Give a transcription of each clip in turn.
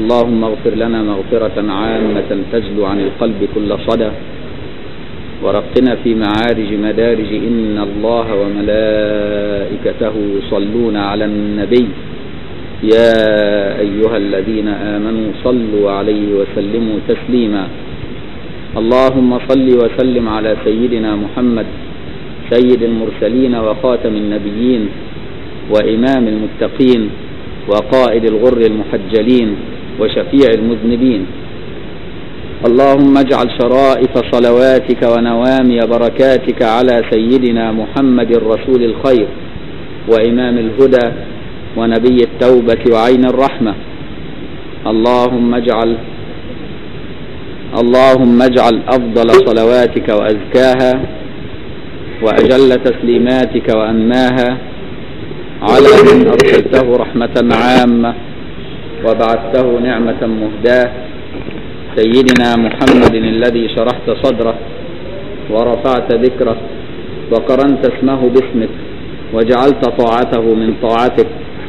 اللهم اغفر لنا مغفرة عامة تجلو عن القلب كل صدى ورقنا في معارج مدارج إن الله وملائكته يصلون على النبي يا أيها الذين آمنوا صلوا عليه وسلموا تسليما اللهم صل وسلم على سيدنا محمد سيد المرسلين وخاتم النبيين وإمام المتقين وقائد الغر المحجلين وشفيع المذنبين اللهم اجعل شرائف صلواتك ونوامي بركاتك على سيدنا محمد رسول الخير وإمام الهدى ونبي التوبة وعين الرحمة اللهم اجعل اللهم اجعل أفضل صلواتك وأزكاها وأجل تسليماتك وأنماها على من أرسلته رحمة عامة وبعثته نعمة مهداة سيدنا محمد الذي شرحت صدره ورفعت ذكره وقرنت اسمه باسمك وجعلت طاعته من طاعتك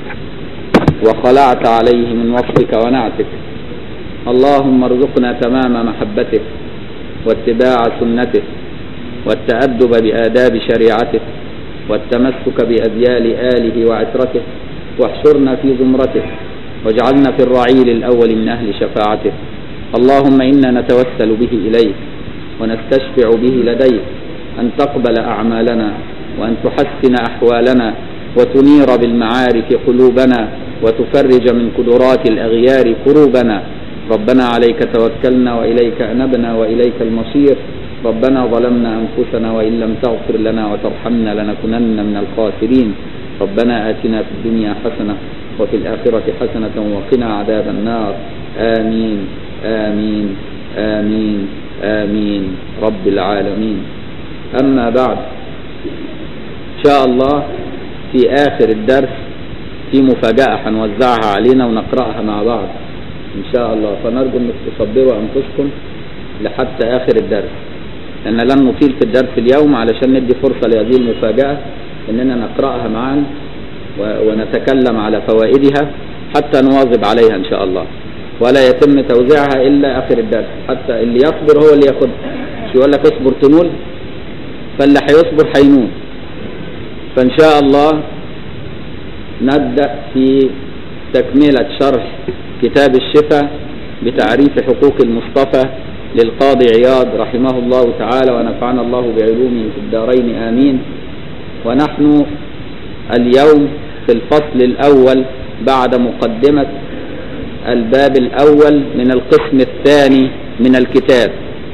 وخلعت عليه من وصفك ونعتك اللهم ارزقنا تمام محبته واتباع سنته والتأدب بآداب شريعته والتمسك بأذيال آله وعترته واحشرنا في زمرته واجعلنا في الرعيل الأول من أهل شفاعته اللهم إنا نتوسل به إليك ونستشفع به لديك أن تقبل أعمالنا وأن تحسن أحوالنا وتنير بالمعارف قلوبنا وتفرج من قدرات الأغيار كروبنا ربنا عليك توكلنا وإليك أنبنا وإليك المصير ربنا ظلمنا أنفسنا وإن لم تغفر لنا وترحمنا لنكونن من الخاسرين ربنا آتنا في الدنيا حسنة وفي الآخرة حسنة وقنا عذاب النار آمين آمين آمين آمين رب العالمين أما بعد إن شاء الله في آخر الدرس في مفاجأة هنوزعها علينا ونقرأها مع بعض إن شاء الله فنرجو أنك تصبروا أنفسكم لحتى آخر الدرس لأن لن نطيل في الدرس اليوم علشان ندي فرصة لهذه المفاجأة أننا نقرأها معا ونتكلم على فوائدها حتى نواظب عليها إن شاء الله ولا يتم توزيعها إلا آخر الدرس حتى اللي يصبر هو اللي ياخدها مش يقول لك اصبر تنول فاللي هيصبر هينول فإن شاء الله نبدأ في تكملة شرح كتاب الشفاء بتعريف حقوق المصطفى للقاضي عياض رحمه الله تعالى ونفعنا الله بعلومه في الدارين آمين ونحن اليوم في الفصل الأول بعد مقدمة الباب الأول من القسم الثاني من الكتاب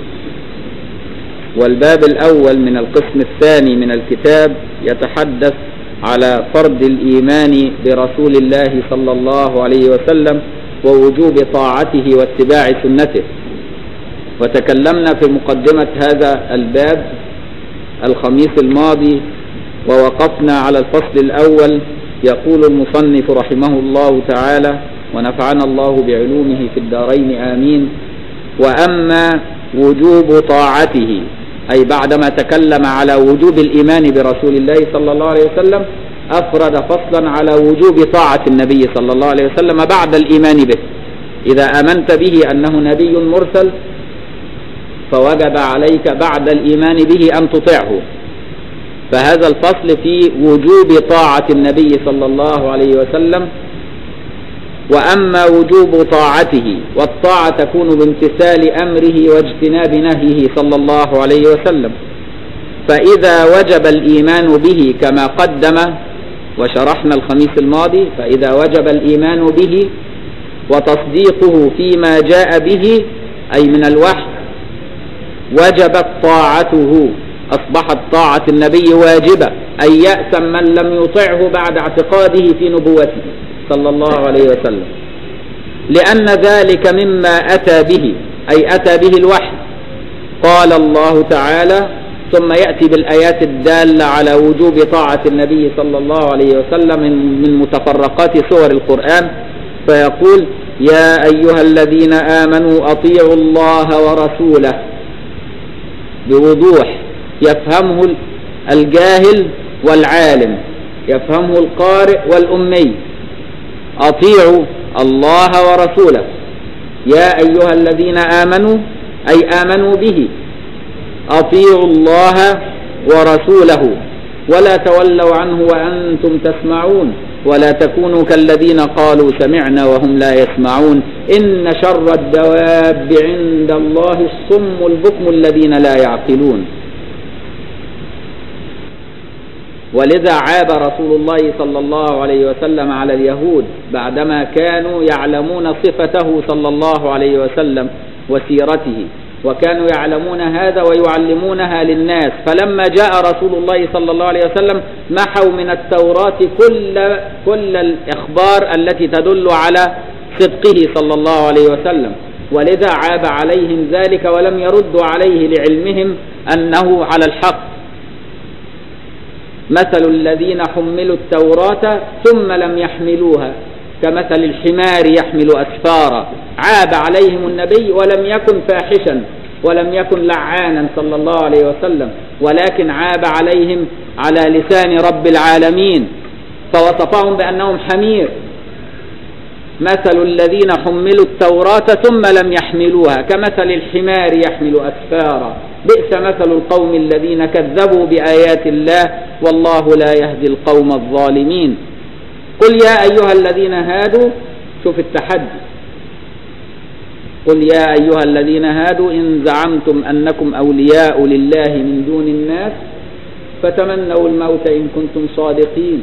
والباب الأول من القسم الثاني من الكتاب يتحدث على فرض الإيمان برسول الله صلى الله عليه وسلم ووجوب طاعته واتباع سنته وتكلمنا في مقدمة هذا الباب الخميس الماضي ووقفنا على الفصل الأول يقول المصنف رحمه الله تعالى ونفعنا الله بعلومه في الدارين آمين وأما وجوب طاعته أي بعدما تكلم على وجوب الإيمان برسول الله صلى الله عليه وسلم أفرد فصلا على وجوب طاعة النبي صلى الله عليه وسلم بعد الإيمان به إذا آمنت به أنه نبي مرسل فوجب عليك بعد الإيمان به أن تطيعه فهذا الفصل في وجوب طاعة النبي صلى الله عليه وسلم وأما وجوب طاعته والطاعة تكون بامتثال أمره واجتناب نهيه صلى الله عليه وسلم فإذا وجب الإيمان به كما قدم وشرحنا الخميس الماضي فإذا وجب الإيمان به وتصديقه فيما جاء به أي من الوحي وجبت طاعته أصبحت طاعة النبي واجبة أي يأسم من لم يطعه بعد اعتقاده في نبوته صلى الله عليه وسلم لأن ذلك مما أتى به أي أتى به الوحي قال الله تعالى ثم يأتي بالآيات الدالة على وجوب طاعة النبي صلى الله عليه وسلم من, من متفرقات سور القرآن فيقول يا أيها الذين آمنوا أطيعوا الله ورسوله بوضوح يفهمه الجاهل والعالم يفهمه القارئ والأمي أطيعوا الله ورسوله يا أيها الذين آمنوا أي آمنوا به أطيعوا الله ورسوله ولا تولوا عنه وأنتم تسمعون ولا تكونوا كالذين قالوا سمعنا وهم لا يسمعون إن شر الدواب عند الله الصم البكم الذين لا يعقلون ولذا عاب رسول الله صلى الله عليه وسلم على اليهود بعدما كانوا يعلمون صفته صلى الله عليه وسلم وسيرته وكانوا يعلمون هذا ويعلمونها للناس فلما جاء رسول الله صلى الله عليه وسلم محوا من التوراة كل كل الإخبار التي تدل على صدقه صلى الله عليه وسلم ولذا عاب عليهم ذلك ولم يردوا عليه لعلمهم أنه على الحق مثل الذين حملوا التوراة ثم لم يحملوها كمثل الحمار يحمل أسفارا عاب عليهم النبي ولم يكن فاحشا ولم يكن لعانا صلى الله عليه وسلم ولكن عاب عليهم على لسان رب العالمين فوصفهم بأنهم حمير مثل الذين حملوا التوراة ثم لم يحملوها كمثل الحمار يحمل أسفارا بئس مثل القوم الذين كذبوا بآيات الله والله لا يهدي القوم الظالمين قل يا أيها الذين هادوا شوف التحدي قل يا أيها الذين هادوا إن زعمتم أنكم أولياء لله من دون الناس فتمنوا الموت إن كنتم صادقين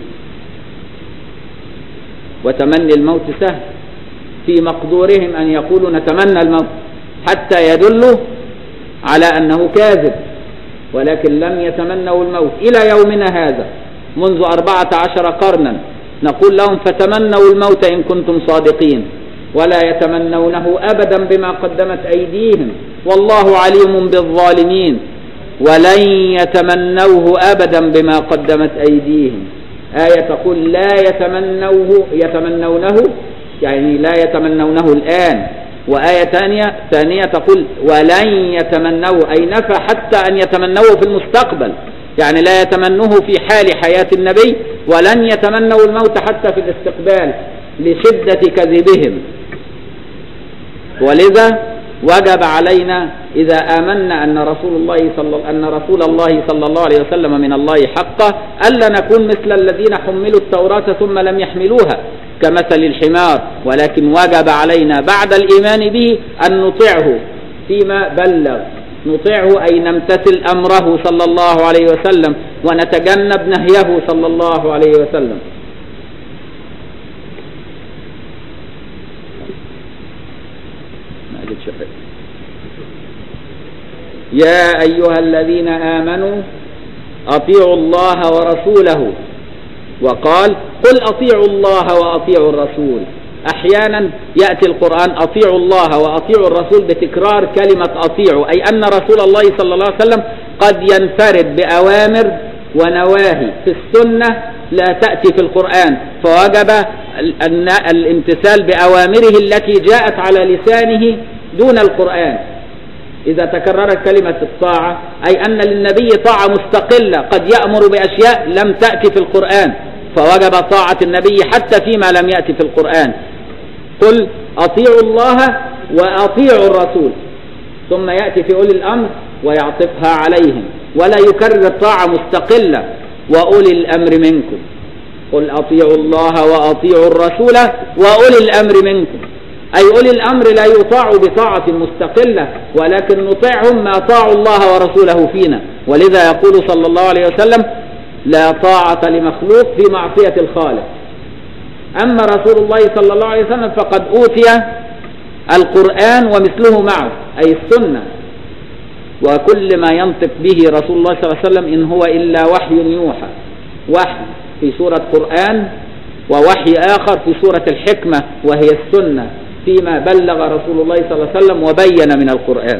وتمني الموت سهل في مقدورهم أن يقولوا نتمنى الموت حتى يدلوا على أنه كاذب ولكن لم يتمنوا الموت إلى يومنا هذا منذ أربعة عشر قرنا نقول لهم فتمنوا الموت إن كنتم صادقين ولا يتمنونه أبدا بما قدمت أيديهم والله عليم بالظالمين ولن يتمنوه أبدا بما قدمت أيديهم آية تقول لا يتمنوه يتمنونه يعني لا يتمنونه الآن وآية ثانية ثانية تقول ولن يتمنوه أي نفى حتى أن يتمنوه في المستقبل يعني لا يتمنوه في حال حياة النبي ولن يتمنوا الموت حتى في الاستقبال لشدة كذبهم ولذا وجب علينا إذا آمنا أن رسول الله صلى أن رسول الله صلى الله عليه وسلم من الله حقا ألا نكون مثل الذين حملوا التوراة ثم لم يحملوها كمثل الحمار ولكن وجب علينا بعد الإيمان به أن نطيعه فيما بلغ نطيعه أي نمتثل أمره صلى الله عليه وسلم ونتجنب نهيه صلى الله عليه وسلم يا أيها الذين آمنوا أطيعوا الله ورسوله وقال قل أطيعوا الله وأطيعوا الرسول أحيانا يأتي القرآن أطيعوا الله وأطيعوا الرسول بتكرار كلمة أطيعوا أي أن رسول الله صلى الله عليه وسلم قد ينفرد بأوامر ونواهي في السنة لا تأتي في القرآن فوجب الامتثال بأوامره التي جاءت على لسانه دون القرآن إذا تكررت كلمة الطاعة أي أن للنبي طاعة مستقلة قد يأمر بأشياء لم تأتي في القرآن فوجب طاعة النبي حتى فيما لم يأتي في القرآن قل أطيعوا الله وأطيعوا الرسول ثم يأتي في أولي الأمر ويعطفها عليهم ولا يكرر الطاعة مستقلة وأولي الأمر منكم قل أطيعوا الله وأطيعوا الرسول وأولي الأمر منكم أي أولي الأمر لا يطاع بطاعة مستقلة ولكن نطيعهم ما طاعوا الله ورسوله فينا ولذا يقول صلى الله عليه وسلم لا طاعة لمخلوق في معصية الخالق أما رسول الله صلى الله عليه وسلم فقد أوتي القرآن ومثله معه أي السنة وكل ما ينطق به رسول الله صلى الله عليه وسلم إن هو إلا وحي يوحى وحي في سورة قرآن ووحي آخر في سورة الحكمة وهي السنة فيما بلغ رسول الله صلى الله عليه وسلم وبين من القرآن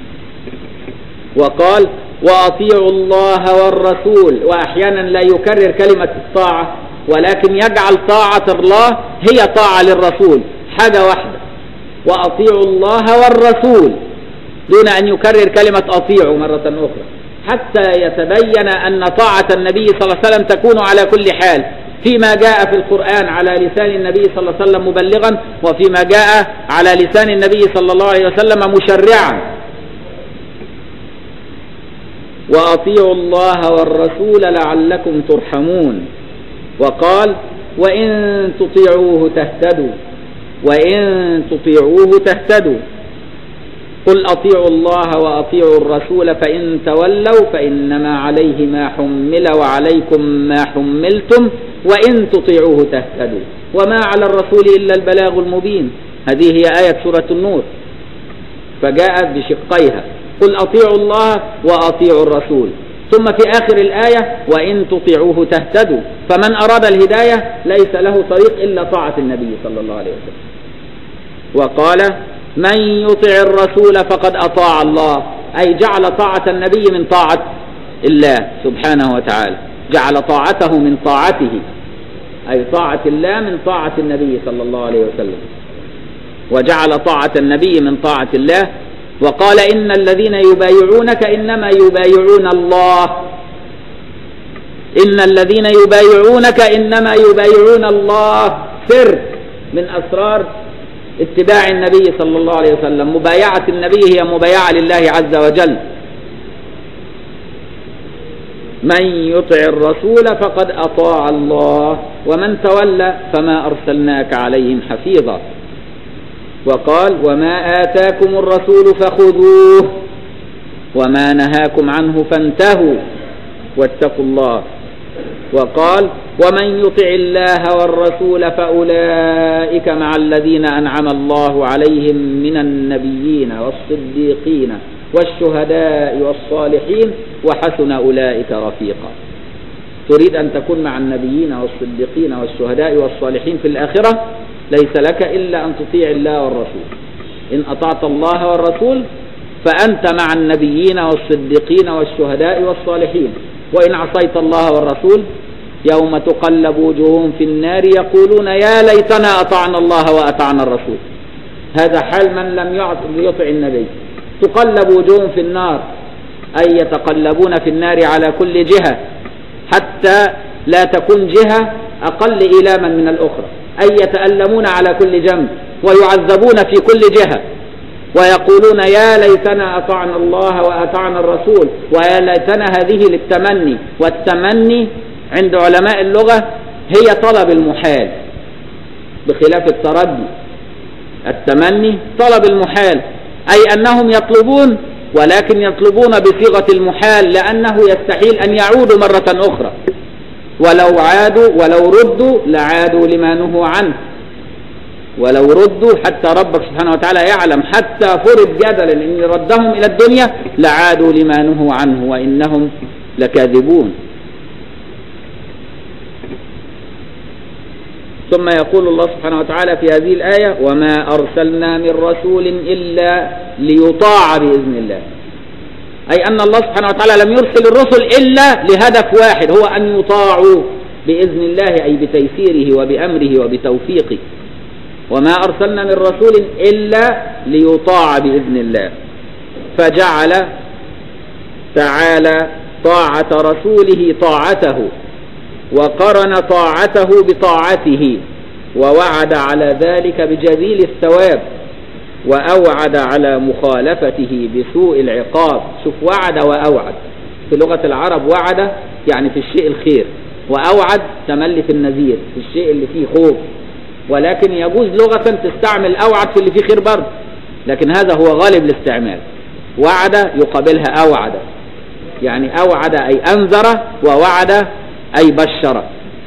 وقال وأطيعوا الله والرسول وأحيانا لا يكرر كلمة الطاعة ولكن يجعل طاعة الله هي طاعة للرسول حاجة واحدة وأطيعوا الله والرسول دون أن يكرر كلمة أطيعوا مرة أخرى حتى يتبين أن طاعة النبي صلى الله عليه وسلم تكون على كل حال فيما جاء في القرآن على لسان النبي صلى الله عليه وسلم مبلغا وفيما جاء على لسان النبي صلى الله عليه وسلم مشرعا وأطيعوا الله والرسول لعلكم ترحمون وقال وإن تطيعوه تهتدوا وإن تطيعوه تهتدوا قل أطيعوا الله وأطيعوا الرسول فإن تولوا فإنما عليه ما حمل وعليكم ما حملتم وإن تطيعوه تهتدوا وما على الرسول إلا البلاغ المبين هذه هي آية سورة النور فجاءت بشقيها قل أطيعوا الله وأطيعوا الرسول ثم في آخر الآية وإن تطيعوه تهتدوا فمن أراد الهداية ليس له طريق إلا طاعة النبي صلى الله عليه وسلم وقال من يطع الرسول فقد أطاع الله أي جعل طاعة النبي من طاعة الله سبحانه وتعالى جعل طاعته من طاعته أي طاعة الله من طاعة النبي صلى الله عليه وسلم وجعل طاعة النبي من طاعة الله وقال إن الذين يبايعونك إنما يبايعون الله إن الذين يبايعونك إنما يبايعون الله سر من أسرار اتباع النبي صلى الله عليه وسلم مبايعة النبي هي مبايعة لله عز وجل من يطع الرسول فقد أطاع الله ومن تولى فما أرسلناك عليهم حفيظا وقال وما آتاكم الرسول فخذوه وما نهاكم عنه فانتهوا واتقوا الله وقال ومن يطع الله والرسول فأولئك مع الذين أنعم الله عليهم من النبيين والصديقين والشهداء والصالحين وحسن أولئك رفيقا تريد أن تكون مع النبيين والصديقين والشهداء والصالحين في الآخرة ليس لك إلا أن تطيع الله والرسول إن أطعت الله والرسول فأنت مع النبيين والصديقين والشهداء والصالحين وإن عصيت الله والرسول يوم تقلب وجوههم في النار يقولون يا ليتنا أطعنا الله وأطعنا الرسول هذا حال من لم يطع النبي تقلب وجوههم في النار أي يتقلبون في النار على كل جهة حتى لا تكون جهة أقل إيلاما من الأخرى أي يتألمون على كل جنب ويعذبون في كل جهة ويقولون يا ليتنا أطعنا الله وأطعنا الرسول ويا ليتنا هذه للتمني والتمني عند علماء اللغة هي طلب المحال بخلاف التردي التمني طلب المحال أي أنهم يطلبون ولكن يطلبون بصيغة المحال لأنه يستحيل أن يعودوا مرة أخرى ولو عادوا ولو ردوا لعادوا لما نهوا عنه ولو ردوا حتى ربك سبحانه وتعالى يعلم حتى فرض جدلا ان ردهم الى الدنيا لعادوا لما نهوا عنه وانهم لكاذبون ثم يقول الله سبحانه وتعالى في هذه الآية وما أرسلنا من رسول إلا ليطاع بإذن الله أي أن الله سبحانه وتعالى لم يرسل الرسل إلا لهدف واحد هو أن يطاعوا بإذن الله أي بتيسيره وبأمره وبتوفيقه وما أرسلنا من رسول إلا ليطاع بإذن الله فجعل تعالى طاعة رسوله طاعته وقرن طاعته بطاعته ووعد على ذلك بجزيل الثواب وأوعد على مخالفته بسوء العقاب شوف وعد وأوعد في لغة العرب وعد يعني في الشيء الخير وأوعد تملي في النذير في الشيء اللي فيه خوف ولكن يجوز لغة تستعمل أوعد في اللي فيه خير برضه لكن هذا هو غالب الاستعمال وعد يقابلها أوعد يعني أوعد أي أنذر ووعد أي بشر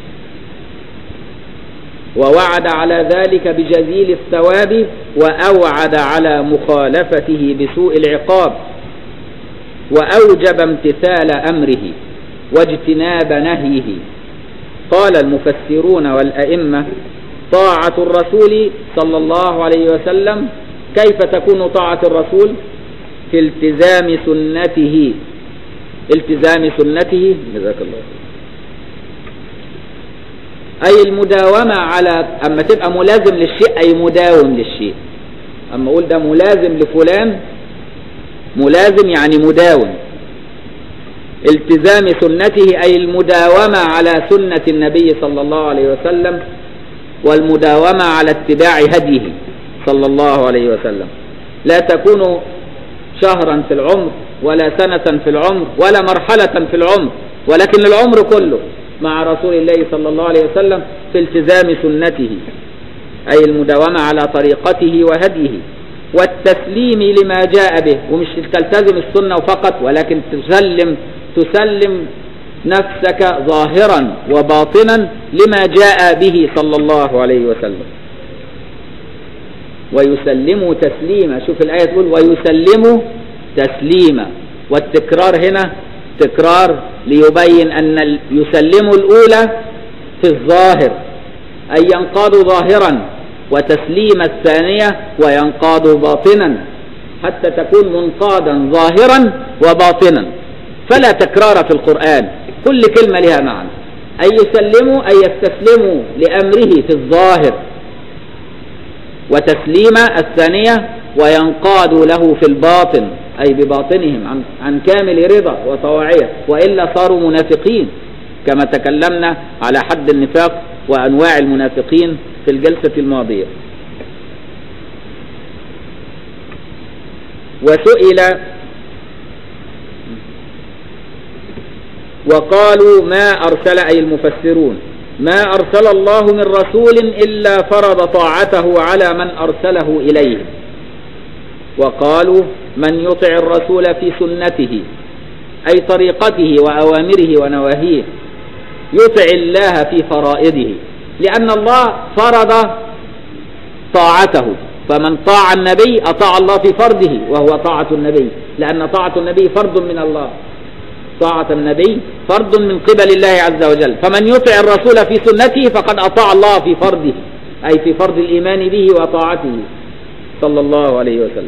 ووعد على ذلك بجزيل الثواب وأوعد على مخالفته بسوء العقاب وأوجب امتثال أمره واجتناب نهيه قال المفسرون والأئمة طاعة الرسول صلى الله عليه وسلم كيف تكون طاعة الرسول في التزام سنته التزام سنته جزاك الله أي المداومة على أما تبقى ملازم للشيء أي مداوم للشيء أما أقول ده ملازم لفلان ملازم يعني مداوم التزام سنته أي المداومة على سنة النبي صلى الله عليه وسلم والمداومة على اتباع هديه صلى الله عليه وسلم لا تكون شهرا في العمر ولا سنة في العمر ولا مرحلة في العمر ولكن العمر كله مع رسول الله صلى الله عليه وسلم في التزام سنته أي المداومة على طريقته وهديه والتسليم لما جاء به ومش تلتزم السنة فقط ولكن تسلم تسلم نفسك ظاهرا وباطنا لما جاء به صلى الله عليه وسلم ويسلموا تسليما شوف الآية تقول ويسلموا تسليما والتكرار هنا تكرار ليبين أن يسلموا الأولى في الظاهر أي ينقادوا ظاهرا وتسليم الثانية وينقاد باطنا حتى تكون منقادا ظاهرا وباطنا فلا تكرار في القرآن كل كلمة لها معنى أي يسلموا أي يستسلموا لأمره في الظاهر وتسليم الثانية وينقادوا له في الباطن أي بباطنهم عن, عن كامل رضا وطواعية وإلا صاروا منافقين كما تكلمنا على حد النفاق وأنواع المنافقين في الجلسة الماضية وسئل وقالوا ما أرسل أي المفسرون ما أرسل الله من رسول إلا فرض طاعته على من أرسله إليه وقالوا من يطع الرسول في سنته أي طريقته وأوامره ونواهيه يطع الله في فرائضه لأن الله فرض طاعته فمن طاع النبي أطاع الله في فرضه وهو طاعة النبي لأن طاعة النبي فرض من الله طاعة النبي فرض من قبل الله عز وجل فمن يطع الرسول في سنته فقد أطاع الله في فرضه أي في فرض الإيمان به وطاعته صلى الله عليه وسلم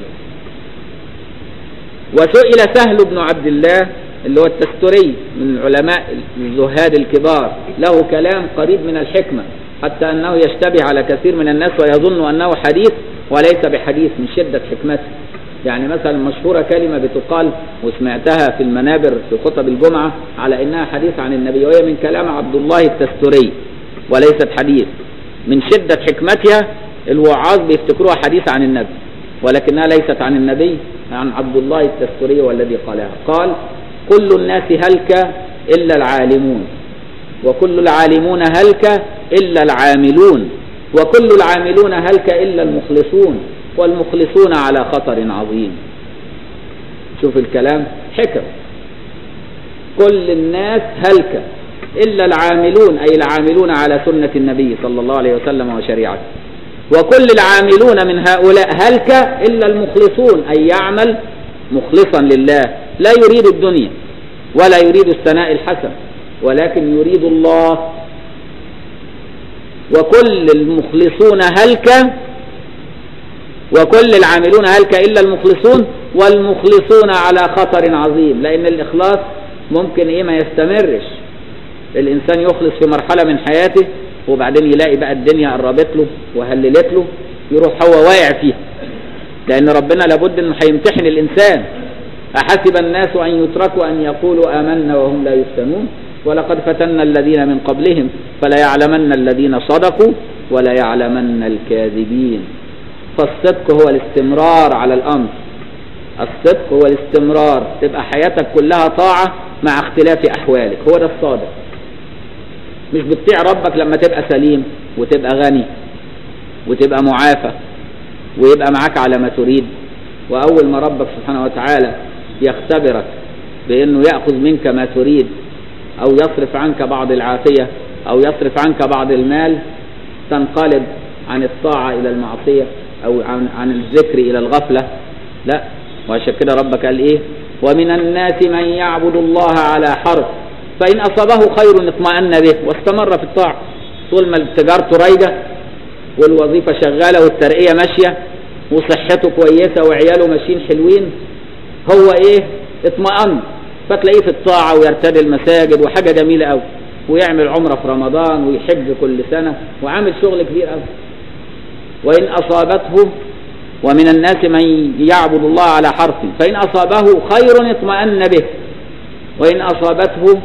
وسئل سهل بن عبد الله اللي هو التستري من العلماء الزهاد الكبار له كلام قريب من الحكمة حتى أنه يشتبه على كثير من الناس ويظن أنه حديث وليس بحديث من شدة حكمته يعني مثلا مشهورة كلمة بتقال وسمعتها في المنابر في خطب الجمعة على إنها حديث عن النبي وهي من كلام عبد الله التستري وليست حديث من شدة حكمتها الوعاظ بيفتكروها حديث عن النبي ولكنها ليست عن النبي عن عبد الله التستري والذي قالها قال كل الناس هلك إلا العالمون وكل العالمون هلك إلا العاملون وكل العاملون هلك إلا المخلصون والمخلصون على خطر عظيم شوف الكلام حكم كل الناس هلك إلا العاملون أي العاملون على سنة النبي صلى الله عليه وسلم وشريعته وكل العاملون من هؤلاء هلك إلا المخلصون أي يعمل مخلصا لله لا يريد الدنيا ولا يريد الثناء الحسن ولكن يريد الله وكل المخلصون هلك وكل العاملون هلك إلا المخلصون والمخلصون على خطر عظيم لأن الإخلاص ممكن إيه ما يستمرش الإنسان يخلص في مرحلة من حياته وبعدين يلاقي بقى الدنيا قربت له وهللت له يروح هو واقع فيها لأن ربنا لابد أنه هيمتحن الإنسان أحسب الناس أن يتركوا أن يقولوا آمنا وهم لا يفتنون ولقد فتنا الذين من قبلهم فلا يعلمن الذين صدقوا ولا يعلمن الكاذبين فالصدق هو الاستمرار على الأمر الصدق هو الاستمرار تبقى حياتك كلها طاعة مع اختلاف أحوالك هو ده الصادق مش بتطيع ربك لما تبقى سليم وتبقى غني وتبقى معافى ويبقى معاك على ما تريد وأول ما ربك سبحانه وتعالى يختبرك بأنه يأخذ منك ما تريد أو يصرف عنك بعض العافية أو يصرف عنك بعض المال تنقلب عن الطاعة إلى المعصية أو عن, عن الذكر إلى الغفلة لا وعشان كده ربك قال إيه ومن الناس من يعبد الله على حرف فإن أصابه خير اطمأن به واستمر في الطاعة طول ما تجارته رايجة والوظيفة شغالة والترقية ماشية وصحته كويسة وعياله ماشيين حلوين هو ايه اطمأن فتلاقيه في الطاعة ويرتدي المساجد وحاجة جميلة قوي ويعمل عمرة في رمضان ويحج كل سنة وعامل شغل كبير قوي وإن أصابته ومن الناس من يعبد الله على حرف فإن أصابه خير اطمأن به وإن أصابته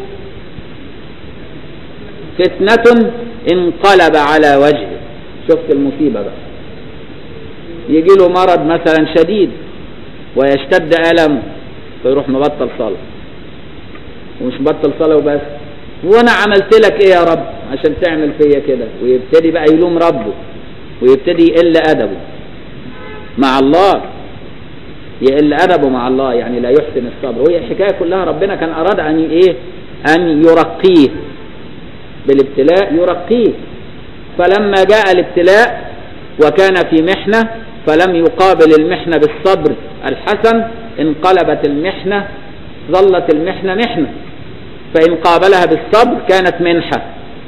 فتنة انقلب على وجهه شفت المصيبة بقى يجي له مرض مثلا شديد ويشتد ألم فيروح مبطل صلاة ومش مبطل صلاة وبس وانا عملت لك ايه يا رب عشان تعمل فيا كده ويبتدي بقى يلوم ربه ويبتدي يقل ادبه مع الله يقل ادبه مع الله يعني لا يحسن الصبر وهي الحكايه كلها ربنا كان اراد ان ايه ان يرقيه بالابتلاء يرقيه فلما جاء الابتلاء وكان في محنه فلم يقابل المحنه بالصبر الحسن انقلبت المحنه ظلت المحنه محنه فإن قابلها بالصبر كانت منحة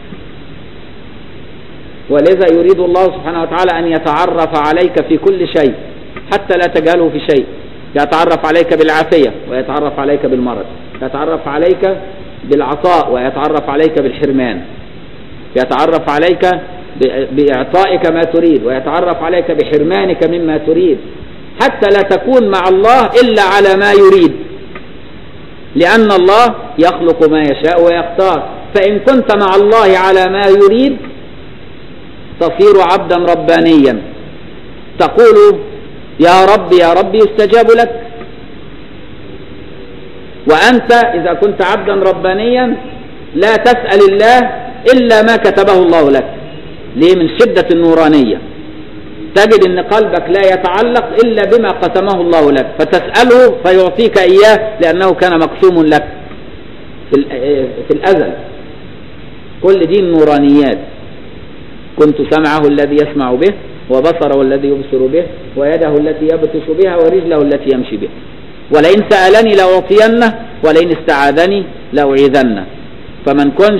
ولذا يريد الله سبحانه وتعالى أن يتعرف عليك في كل شيء حتى لا تجهله في شيء يتعرف عليك بالعافية ويتعرف عليك بالمرض يتعرف عليك بالعطاء ويتعرف عليك بالحرمان يتعرف عليك بإعطائك ما تريد ويتعرف عليك بحرمانك مما تريد حتى لا تكون مع الله إلا على ما يريد لأن الله يخلق ما يشاء ويختار فإن كنت مع الله على ما يريد تصير عبدا ربانيا تقول يا رب يا رب يستجاب لك وأنت إذا كنت عبدا ربانيا لا تسأل الله إلا ما كتبه الله لك ليه من شدة النورانية تجد ان قلبك لا يتعلق الا بما قسمه الله لك فتسأله فيعطيك اياه لانه كان مقسوم لك في, في الازل كل دي النورانيات كنت سمعه الذي يسمع به وبصره الذي يبصر به ويده التي يبطش بها ورجله التي يمشي بها ولئن سألني لأعطينه ولئن استعاذني لأعيذنه فمن كنش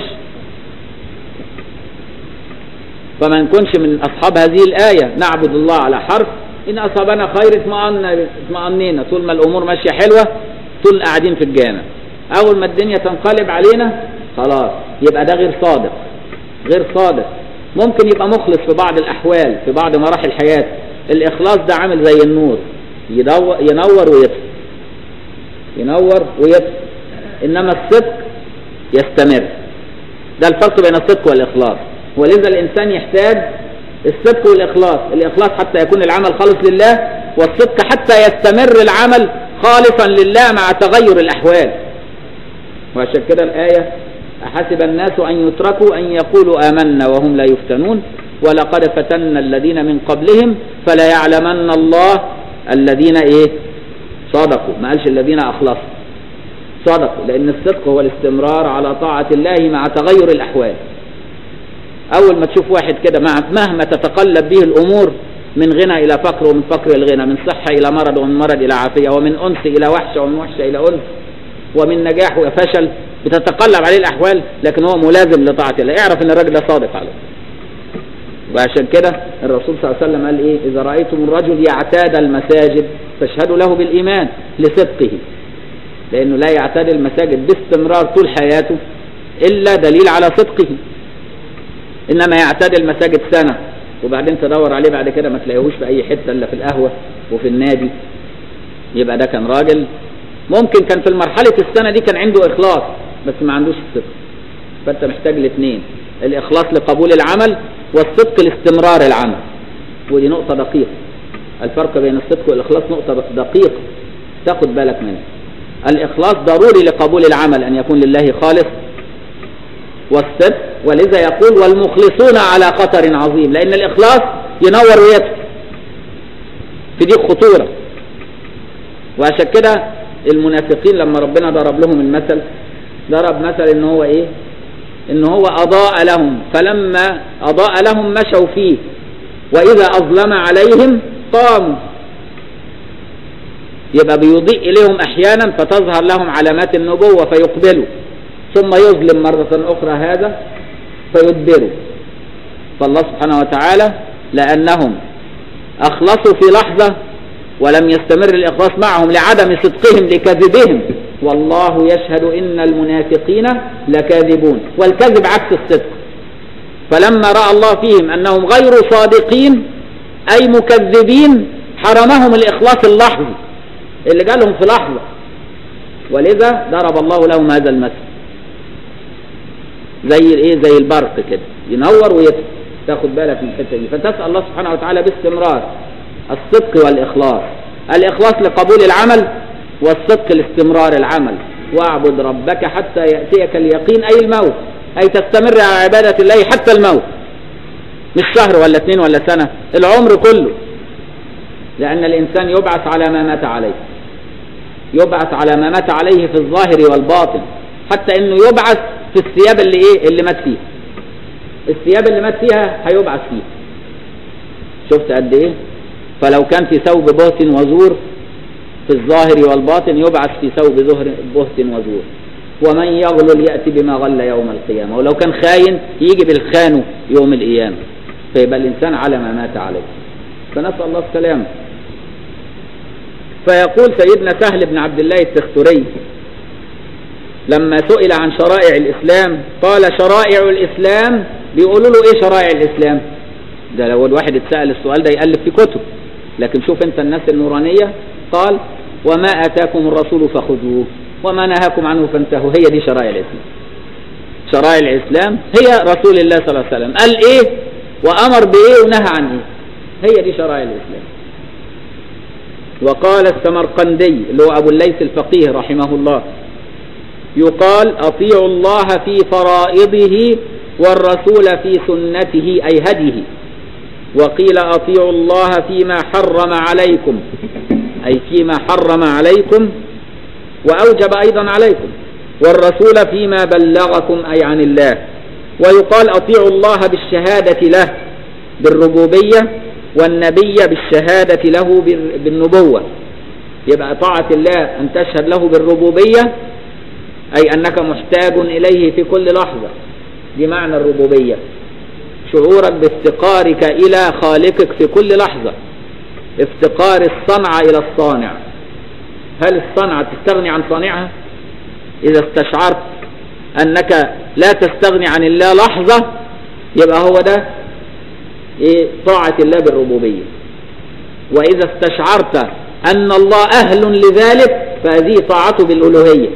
فما نكونش من أصحاب هذه الآية نعبد الله على حرف إن أصابنا خير اطمأنينا طول ما الأمور ماشية حلوة طول قاعدين في الجامع أول ما الدنيا تنقلب علينا خلاص يبقى ده غير صادق غير صادق ممكن يبقى مخلص في بعض الأحوال في بعض مراحل حياته الإخلاص ده عامل زي النور يدور ينور ويطفي ينور ويطفي إنما الصدق يستمر ده الفرق بين الصدق والإخلاص ولذا الإنسان يحتاج الصدق والإخلاص الإخلاص حتى يكون العمل خالص لله والصدق حتى يستمر العمل خالصا لله مع تغير الأحوال وعشان كده الآية أحسب الناس أن يتركوا أن يقولوا آمنا وهم لا يفتنون ولقد فتنا الذين من قبلهم فلا يعلمن الله الذين إيه صدقوا ما قالش الذين أخلصوا صدقوا لأن الصدق هو الاستمرار على طاعة الله مع تغير الأحوال أول ما تشوف واحد كده مهما تتقلب به الأمور من غنى إلى فقر ومن فقر إلى غنى من صحة إلى مرض ومن مرض إلى عافية ومن أنس إلى وحشة ومن وحشة إلى أنس ومن نجاح وفشل بتتقلب عليه الأحوال لكن هو ملازم لطاعة الله اعرف إن الراجل ده صادق عليه وعشان كده الرسول صلى الله عليه وسلم قال إيه إذا رأيتم الرجل يعتاد المساجد فاشهدوا له بالإيمان لصدقه لأنه لا يعتاد المساجد باستمرار طول حياته إلا دليل على صدقه انما يعتاد المساجد سنة وبعدين تدور عليه بعد كده ما تلاقيهوش في اي حتة الا في القهوة وفي النادي يبقى ده كان راجل ممكن كان في المرحلة السنة دي كان عنده اخلاص بس ما عندوش الصدق فانت محتاج الاثنين الاخلاص لقبول العمل والصدق لاستمرار العمل ودي نقطة دقيقة الفرق بين الصدق والاخلاص نقطة دقيقة تاخد بالك منها الاخلاص ضروري لقبول العمل ان يكون لله خالص والصدق ولذا يقول والمخلصون على خطر عظيم لأن الإخلاص ينور ويطفي في دي خطورة وعشان كده المنافقين لما ربنا ضرب لهم المثل ضرب مثل ان هو ايه ان هو اضاء لهم فلما اضاء لهم مشوا فيه واذا اظلم عليهم قاموا يبقى بيضيء اليهم احيانا فتظهر لهم علامات النبوة فيقبلوا ثم يظلم مرة أخرى هذا فيدبره فالله سبحانه وتعالى لأنهم أخلصوا في لحظة ولم يستمر الإخلاص معهم لعدم صدقهم لكذبهم والله يشهد إن المنافقين لكاذبون والكذب عكس الصدق فلما رأى الله فيهم أنهم غير صادقين أي مكذبين حرمهم الإخلاص اللحظي اللي جالهم في لحظة ولذا ضرب الله لهم هذا المثل زي ايه زي البرق كده ينور ويطفي تاخد بالك من الحته دي فتسال الله سبحانه وتعالى باستمرار الصدق والاخلاص الاخلاص لقبول العمل والصدق لاستمرار العمل واعبد ربك حتى ياتيك اليقين اي الموت اي تستمر على عباده الله حتى الموت مش شهر ولا اثنين ولا سنه العمر كله لان الانسان يبعث على ما مات عليه يبعث على ما مات عليه في الظاهر والباطن حتى انه يبعث في الثياب اللي ايه اللي مات فيها الثياب اللي مات فيها هيبعث فيها شفت قد ايه فلو كان في ثوب بهت وزور في الظاهر والباطن يبعث في ثوب ظهر بهت وزور ومن يغلل يأتي بما غل يوم القيامة ولو كان خاين يجي بالخان يوم القيامة فيبقى الإنسان على ما مات عليه فنسأل الله السلامة فيقول سيدنا سهل بن عبد الله التختري لما سئل عن شرائع الإسلام قال شرائع الإسلام بيقولوا له إيه شرائع الإسلام ده لو الواحد اتسأل السؤال ده يألف في كتب لكن شوف انت الناس النورانية قال وما آتاكم الرسول فخذوه وما نهاكم عنه فانتهوا هي دي شرائع الإسلام شرائع الإسلام هي رسول الله صلى الله عليه وسلم قال إيه وأمر بإيه ونهى عن إيه هي دي شرائع الإسلام وقال السمرقندي اللي هو أبو الليث الفقيه رحمه الله يقال أطيعوا الله في فرائضه والرسول في سنته أي هديه وقيل أطيعوا الله فيما حرم عليكم أي فيما حرم عليكم وأوجب أيضا عليكم والرسول فيما بلغكم أي عن الله ويقال أطيعوا الله بالشهادة له بالربوبية والنبي بالشهادة له بالنبوة يبقى طاعة الله أن تشهد له بالربوبية أي أنك محتاج إليه في كل لحظة دي معنى الربوبية شعورك بافتقارك إلى خالقك في كل لحظة افتقار الصنعة إلى الصانع هل الصنعة تستغني عن صانعها إذا استشعرت أنك لا تستغني عن الله لحظة يبقى هو ده إيه طاعة الله بالربوبية وإذا استشعرت أن الله أهل لذلك فهذه طاعته بالألوهية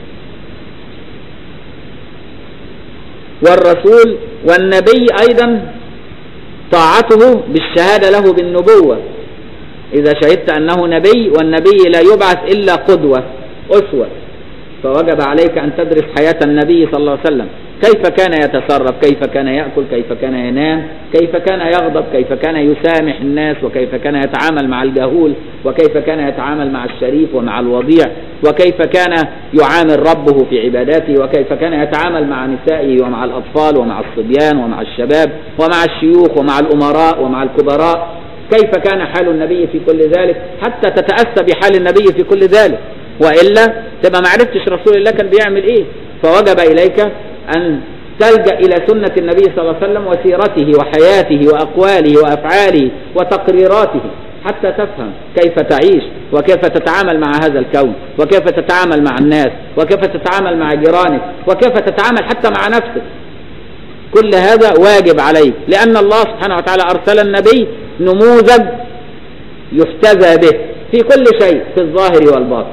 والرسول والنبي أيضا طاعته بالشهادة له بالنبوة إذا شهدت أنه نبي والنبي لا يبعث إلا قدوة أسوة فوجب عليك أن تدرس حياة النبي صلى الله عليه وسلم كيف كان يتصرف كيف كان يأكل كيف كان ينام كيف كان يغضب كيف كان يسامح الناس وكيف كان يتعامل مع الجهول وكيف كان يتعامل مع الشريف ومع الوضيع وكيف كان يعامل ربه في عباداته وكيف كان يتعامل مع نسائه ومع الأطفال ومع الصبيان ومع الشباب ومع الشيوخ ومع الأمراء ومع الكبراء كيف كان حال النبي في كل ذلك حتى تتأسى بحال النبي في كل ذلك وإلا تبقى ما عرفتش رسول الله كان بيعمل إيه فوجب إليك أن تلجأ إلى سنة النبي صلى الله عليه وسلم وسيرته وحياته وأقواله وأفعاله وتقريراته حتى تفهم كيف تعيش وكيف تتعامل مع هذا الكون وكيف تتعامل مع الناس وكيف تتعامل مع جيرانك وكيف تتعامل حتى مع نفسك كل هذا واجب عليك لأن الله سبحانه وتعالى أرسل النبي نموذج يحتذى به في كل شيء في الظاهر والباطن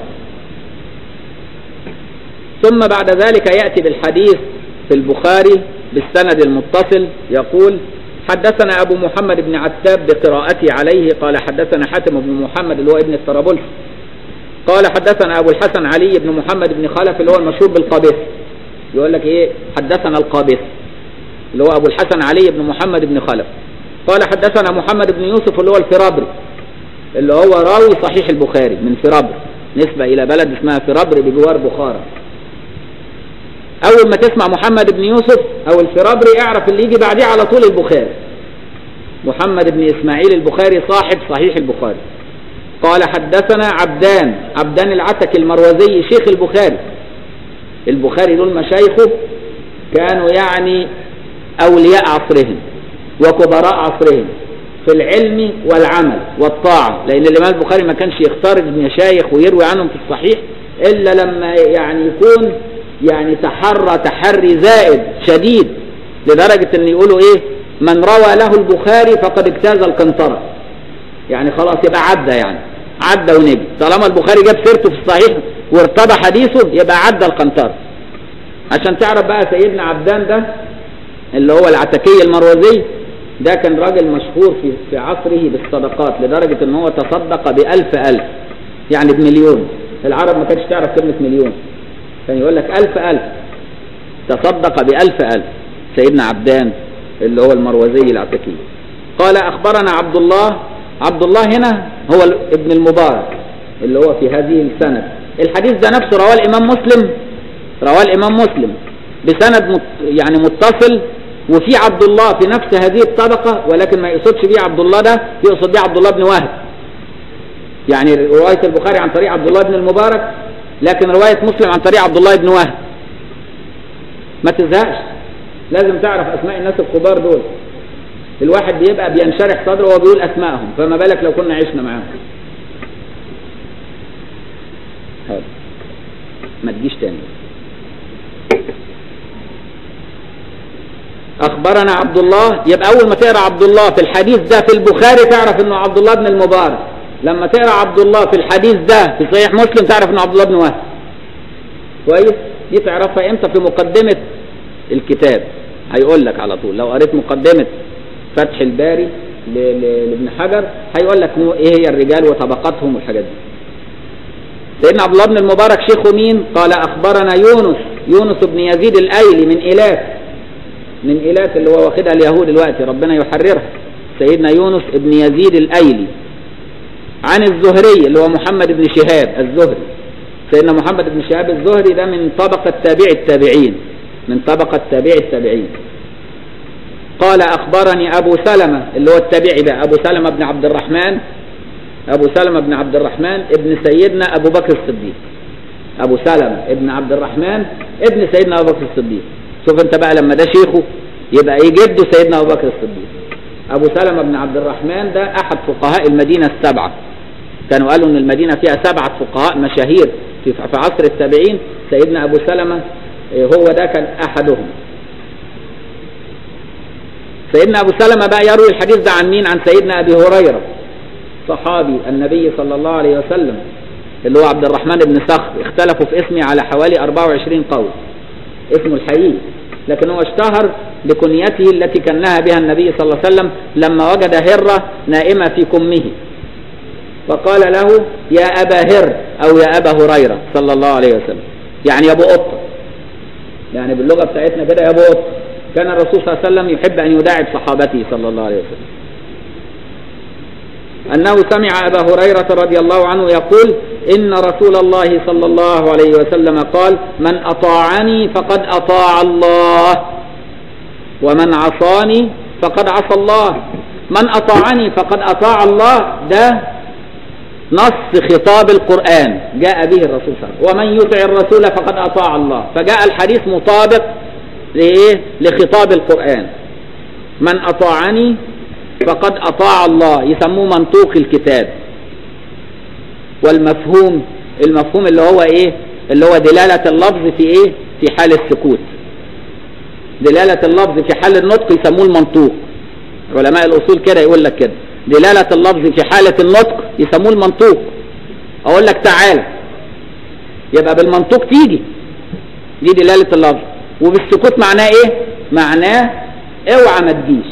ثم بعد ذلك يأتي بالحديث في البخاري بالسند المتصل يقول حدثنا أبو محمد بن عتاب بقراءتي عليه قال حدثنا حاتم بن محمد اللي هو ابن الطرابلس قال حدثنا أبو الحسن علي بن محمد بن خلف اللي هو المشهور بالقابس يقول لك إيه حدثنا القابس اللي هو أبو الحسن علي بن محمد بن خلف قال حدثنا محمد بن يوسف اللي هو الفرابري اللي هو راوي صحيح البخاري من فرابر نسبة إلى بلد اسمها فرابر بجوار بخارى أول ما تسمع محمد بن يوسف أو الفرابري اعرف اللي يجي بعديه على طول البخاري محمد بن إسماعيل البخاري صاحب صحيح البخاري قال حدثنا عبدان عبدان العتك المروزي شيخ البخاري البخاري دول مشايخه كانوا يعني أولياء عصرهم وكبراء عصرهم في العلم والعمل والطاعة لأن الإمام البخاري ما كانش يختار المشايخ ويروي عنهم في الصحيح إلا لما يعني يكون يعني تحرى تحري زائد شديد لدرجة ان يقولوا ايه من روى له البخاري فقد اجتاز القنطرة يعني خلاص يبقى عدى يعني عدى ونجي طالما البخاري جاب سيرته في الصحيح وارتضى حديثه يبقى عدى القنطرة عشان تعرف بقى سيدنا عبدان ده اللي هو العتكي المروزي ده كان راجل مشهور في في عصره بالصدقات لدرجة ان هو تصدق بألف ألف يعني بمليون العرب ما كانتش تعرف كلمة مليون كان يقول لك ألف ألف تصدق بألف ألف سيدنا عبدان اللي هو المروزي العتكي قال أخبرنا عبد الله عبد الله هنا هو ابن المبارك اللي هو في هذه السند الحديث ده نفسه رواه الإمام مسلم رواه الإمام مسلم بسند مت يعني متصل وفي عبد الله في نفس هذه الطبقة ولكن ما يقصدش بيه عبد الله ده يقصد بيه عبد الله بن وهب يعني رواية البخاري عن طريق عبد الله بن المبارك لكن رواية مسلم عن طريق عبد الله بن وهب ما تزهقش لازم تعرف أسماء الناس الكبار دول الواحد بيبقى بينشرح صدره وهو بيقول أسمائهم فما بالك لو كنا عشنا معاهم حاضر ما تجيش تاني أخبرنا عبد الله يبقى أول ما تقرأ عبد الله في الحديث ده في البخاري تعرف إنه عبد الله بن المبارك لما تقرأ عبد الله في الحديث ده في صحيح مسلم تعرف إنه عبد الله بن وهب كويس دي تعرفها إمتى في مقدمة الكتاب هيقول لك على طول لو قريت مقدمة فتح الباري لابن حجر هيقول لك ايه هي الرجال وطبقاتهم والحاجات دي سيدنا عبد الله بن المبارك شيخه مين قال اخبرنا يونس يونس بن يزيد الايلي من ايلاف من ايلاف اللي هو واخدها اليهود دلوقتي ربنا يحررها سيدنا يونس بن يزيد الايلي عن الزهري اللي هو محمد بن شهاب الزهري سيدنا محمد بن شهاب الزهري ده من طبقة تابع التابعين من طبقة تابع التابعين قال أخبرني أبو سلمة اللي هو التابعي ده أبو سلمة بن عبد الرحمن أبو سلمة بن عبد الرحمن ابن سيدنا أبو بكر الصديق أبو سلمة ابن عبد الرحمن ابن سيدنا أبو بكر الصديق شوف أنت بقى لما ده شيخه يبقى إيه جده سيدنا أبو بكر الصديق أبو سلمة بن عبد الرحمن ده أحد فقهاء المدينة السبعة كانوا قالوا إن المدينة فيها سبعة فقهاء مشاهير في في عصر التابعين سيدنا أبو سلمة هو ده كان أحدهم سيدنا أبو سلمة بقى يروي الحديث ده عن مين عن سيدنا أبي هريرة صحابي النبي صلى الله عليه وسلم اللي هو عبد الرحمن بن صخر اختلفوا في اسمه على حوالي 24 قول اسمه الحقيقي لكن هو اشتهر بكنيته التي كنها بها النبي صلى الله عليه وسلم لما وجد هرة نائمة في كمه فقال له يا أبا هر أو يا أبا هريرة صلى الله عليه وسلم يعني يا أبو قطة يعني باللغة بتاعتنا كده يا أبو قطة كان الرسول صلى الله عليه وسلم يحب أن يداعب صحابته صلى الله عليه وسلم أنه سمع أبا هريرة رضي الله عنه يقول إن رسول الله صلى الله عليه وسلم قال من أطاعني فقد أطاع الله ومن عصاني فقد عصى الله من أطاعني فقد أطاع الله ده نص خطاب القرآن جاء به الرسول صلى الله عليه وسلم ومن يطع الرسول فقد أطاع الله فجاء الحديث مطابق لإيه؟ لخطاب القرآن من أطاعني فقد أطاع الله يسموه منطوق الكتاب والمفهوم المفهوم اللي هو إيه اللي هو دلالة اللفظ في إيه في حال السكوت دلالة اللفظ في حال النطق يسموه المنطوق علماء الأصول كده يقول لك كده دلالة اللفظ في حالة النطق يسموه المنطوق أقول لك تعالى يبقى بالمنطوق تيجي دي دلالة اللفظ وبالسكوت معناه ايه معناه اوعى ما تجيش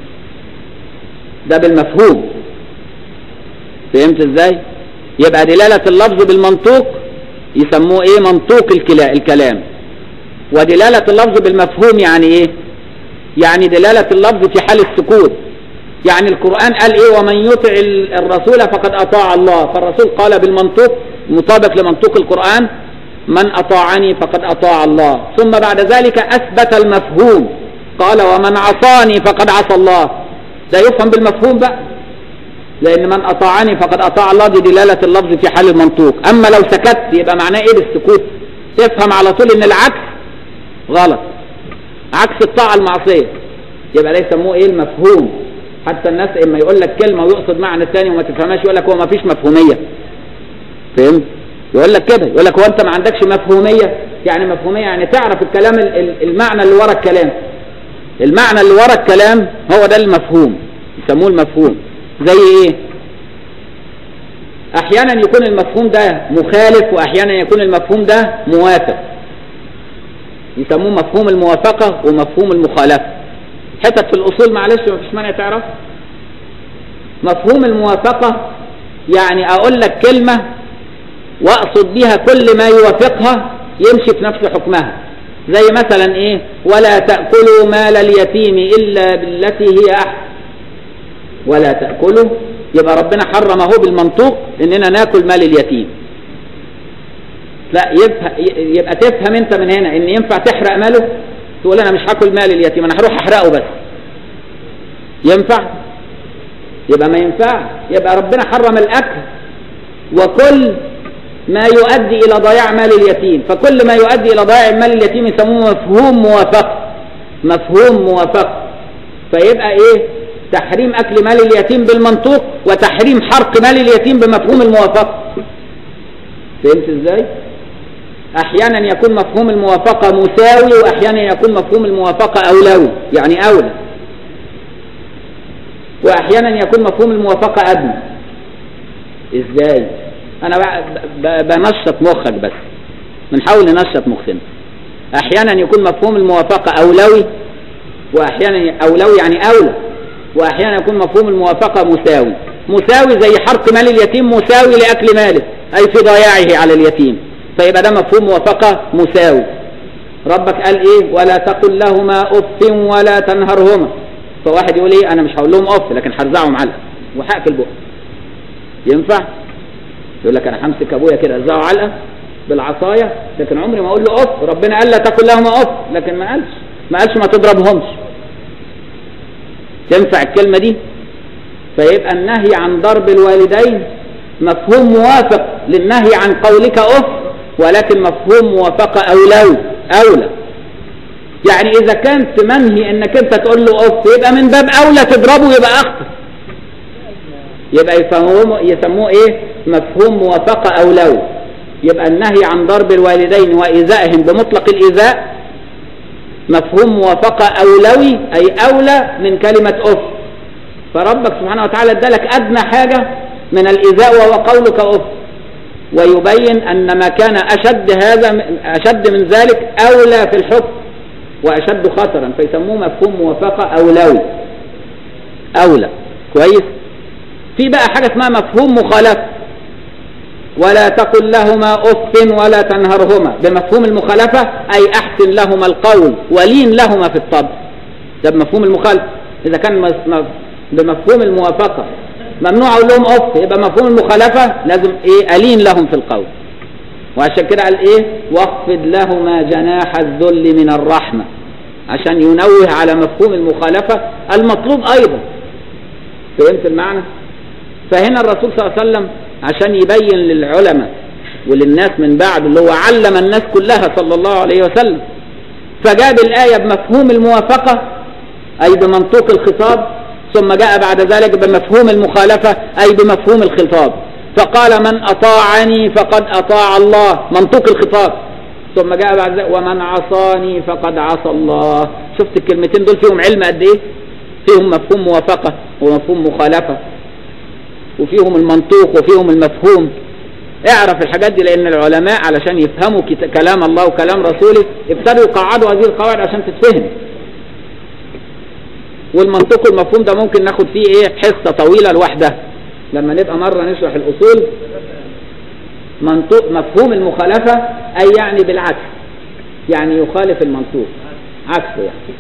ده بالمفهوم فهمت ازاي يبقى دلالة اللفظ بالمنطوق يسموه ايه منطوق الكلا الكلام ودلالة اللفظ بالمفهوم يعني ايه يعني دلالة اللفظ في حال السكوت يعني القرآن قال ايه ومن يطع الرسول فقد اطاع الله فالرسول قال بالمنطوق مطابق لمنطوق القرآن من أطاعني فقد أطاع الله ثم بعد ذلك أثبت المفهوم قال ومن عصاني فقد عصى الله ده يفهم بالمفهوم بقى لأن من أطاعني فقد أطاع الله دي دلالة اللفظ في حال المنطوق أما لو سكت يبقى معناه إيه بالسكوت تفهم على طول إن العكس غلط عكس الطاعة المعصية يبقى ده يسموه إيه المفهوم حتى الناس إما يقول لك كلمة ويقصد معنى الثاني وما تفهمهاش يقول لك هو ما فيش مفهومية فهمت يقول لك كده يقول لك هو انت ما عندكش مفهوميه يعني مفهوميه يعني تعرف الكلام المعنى اللي ورا الكلام المعنى اللي ورا الكلام هو ده المفهوم يسموه المفهوم زي ايه احيانا يكون المفهوم ده مخالف واحيانا يكون المفهوم ده موافق يسموه مفهوم الموافقة ومفهوم المخالفة حتت في الاصول معلش ما فيش مانع تعرف مفهوم الموافقة يعني اقول لك كلمة واقصد بها كل ما يوافقها يمشي في نفس حكمها زي مثلا ايه ولا تأكلوا مال اليتيم الا بالتي هي احسن ولا تأكلوا يبقى ربنا حرم اهو بالمنطوق اننا ناكل مال اليتيم لا يبقى, يبقى تفهم انت من هنا ان ينفع تحرق ماله تقول انا مش هاكل مال اليتيم انا هروح احرقه بس ينفع يبقى ما ينفع يبقى ربنا حرم الاكل وكل ما يؤدي الى ضياع مال اليتيم فكل ما يؤدي الى ضياع مال اليتيم يسموه مفهوم موافقه مفهوم موافقه فيبقى ايه تحريم اكل مال اليتيم بالمنطوق وتحريم حرق مال اليتيم بمفهوم الموافقه فهمت ازاي احيانا يكون مفهوم الموافقه مساوي واحيانا يكون مفهوم الموافقه اولوي يعني اولى واحيانا يكون مفهوم الموافقه ادنى ازاي انا بنشط مخك بس بنحاول ننشط مخنا احيانا يكون مفهوم الموافقه اولوي واحيانا اولوي يعني اولى واحيانا يكون مفهوم الموافقه مساوي مساوي زي حرق مال اليتيم مساوي لاكل ماله اي في ضياعه على اليتيم فيبقى ده مفهوم موافقه مساوي ربك قال ايه ولا تقل لهما اف ولا تنهرهما فواحد يقول ايه انا مش هقول لهم اف لكن هرزعهم علقه وهاكل بقى ينفع يقول لك انا همسك ابويا كده ارزعه علقه بالعصايه لكن عمري ما اقول له اف ربنا قال لا تقل لهما اف لكن ما قالش ما قالش ما تضربهمش تنفع الكلمه دي فيبقى النهي عن ضرب الوالدين مفهوم موافق للنهي عن قولك اف ولكن مفهوم موافقه اولوي اولى يعني اذا كانت منهي انك انت تقول له اف يبقى من باب اولى تضربه يبقى اخطر يبقى يفهموه يسموه ايه مفهوم موافقه اولوي يبقى النهي عن ضرب الوالدين وايذائهم بمطلق الايذاء مفهوم موافقه اولوي اي اولى من كلمه اف فربك سبحانه وتعالى ادالك ادنى حاجه من الايذاء وهو قولك اف ويبين ان ما كان اشد هذا اشد من ذلك اولى في الحكم واشد خطرا فيسموه مفهوم موافقه اولوي اولى كويس في بقى حاجه اسمها مفهوم مخالفه ولا تقل لهما اف ولا تنهرهما بمفهوم المخالفه اي احسن لهما القول ولين لهما في الطبع ده بمفهوم المخالفه اذا كان بمفهوم الموافقه ممنوع اقول لهم اف يبقى مفهوم المخالفه لازم ايه الين لهم في القول وعشان كده قال ايه واخفض لهما جناح الذل من الرحمه عشان ينوه على مفهوم المخالفه المطلوب ايضا فهمت المعنى فهنا الرسول صلى الله عليه وسلم عشان يبين للعلماء وللناس من بعد اللي هو علم الناس كلها صلى الله عليه وسلم فجاب الآية بمفهوم الموافقة أي بمنطوق الخطاب ثم جاء بعد ذلك بمفهوم المخالفة أي بمفهوم الخطاب فقال من أطاعني فقد أطاع الله منطوق الخطاب ثم جاء بعد ذلك ومن عصاني فقد عصى الله شفت الكلمتين دول فيهم علم قد ايه فيهم مفهوم موافقة ومفهوم مخالفة وفيهم المنطوق وفيهم المفهوم اعرف الحاجات دي لان العلماء علشان يفهموا كلام الله وكلام رسوله ابتدوا يقعدوا هذه القواعد عشان تتفهم والمنطوق المفهوم ده ممكن ناخد فيه ايه حصه طويله لوحدها لما نبقى مره نشرح الاصول منطوق مفهوم المخالفه اي يعني بالعكس يعني يخالف المنطوق عكسه يعني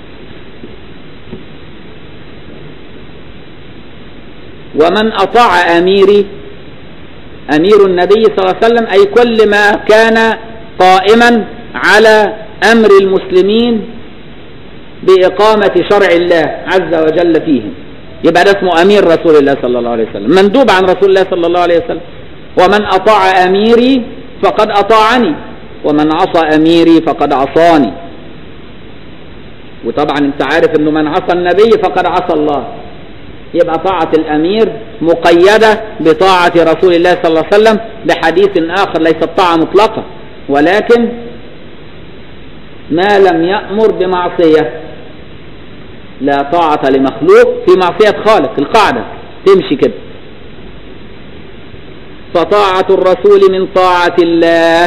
ومن أطاع أميري أمير النبي صلى الله عليه وسلم أي كل ما كان قائما على أمر المسلمين بإقامة شرع الله عز وجل فيهم يبقى ده اسمه أمير رسول الله صلى الله عليه وسلم مندوب عن رسول الله صلى الله عليه وسلم ومن أطاع أميري فقد أطاعني ومن عصى أميري فقد عصاني وطبعا انت عارف انه من عصى النبي فقد عصى الله يبقى طاعة الأمير مقيدة بطاعة رسول الله صلى الله عليه وسلم بحديث آخر ليست طاعة مطلقة ولكن ما لم يأمر بمعصية لا طاعة لمخلوق في معصية خالق القاعدة تمشي كده فطاعة الرسول من طاعة الله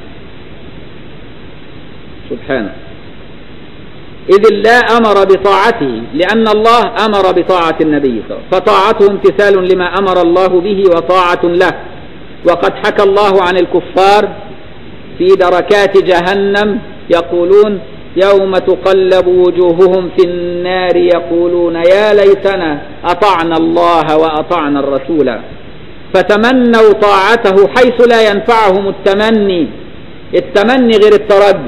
سبحانه إذ الله أمر بطاعته لأن الله أمر بطاعة النبي صلى الله عليه وسلم فطاعته امتثال لما أمر الله به وطاعة له وقد حكى الله عن الكفار في دركات جهنم يقولون يوم تقلب وجوههم في النار يقولون يا ليتنا أطعنا الله وأطعنا الرسول فتمنوا طاعته حيث لا ينفعهم التمني التمني غير الترجي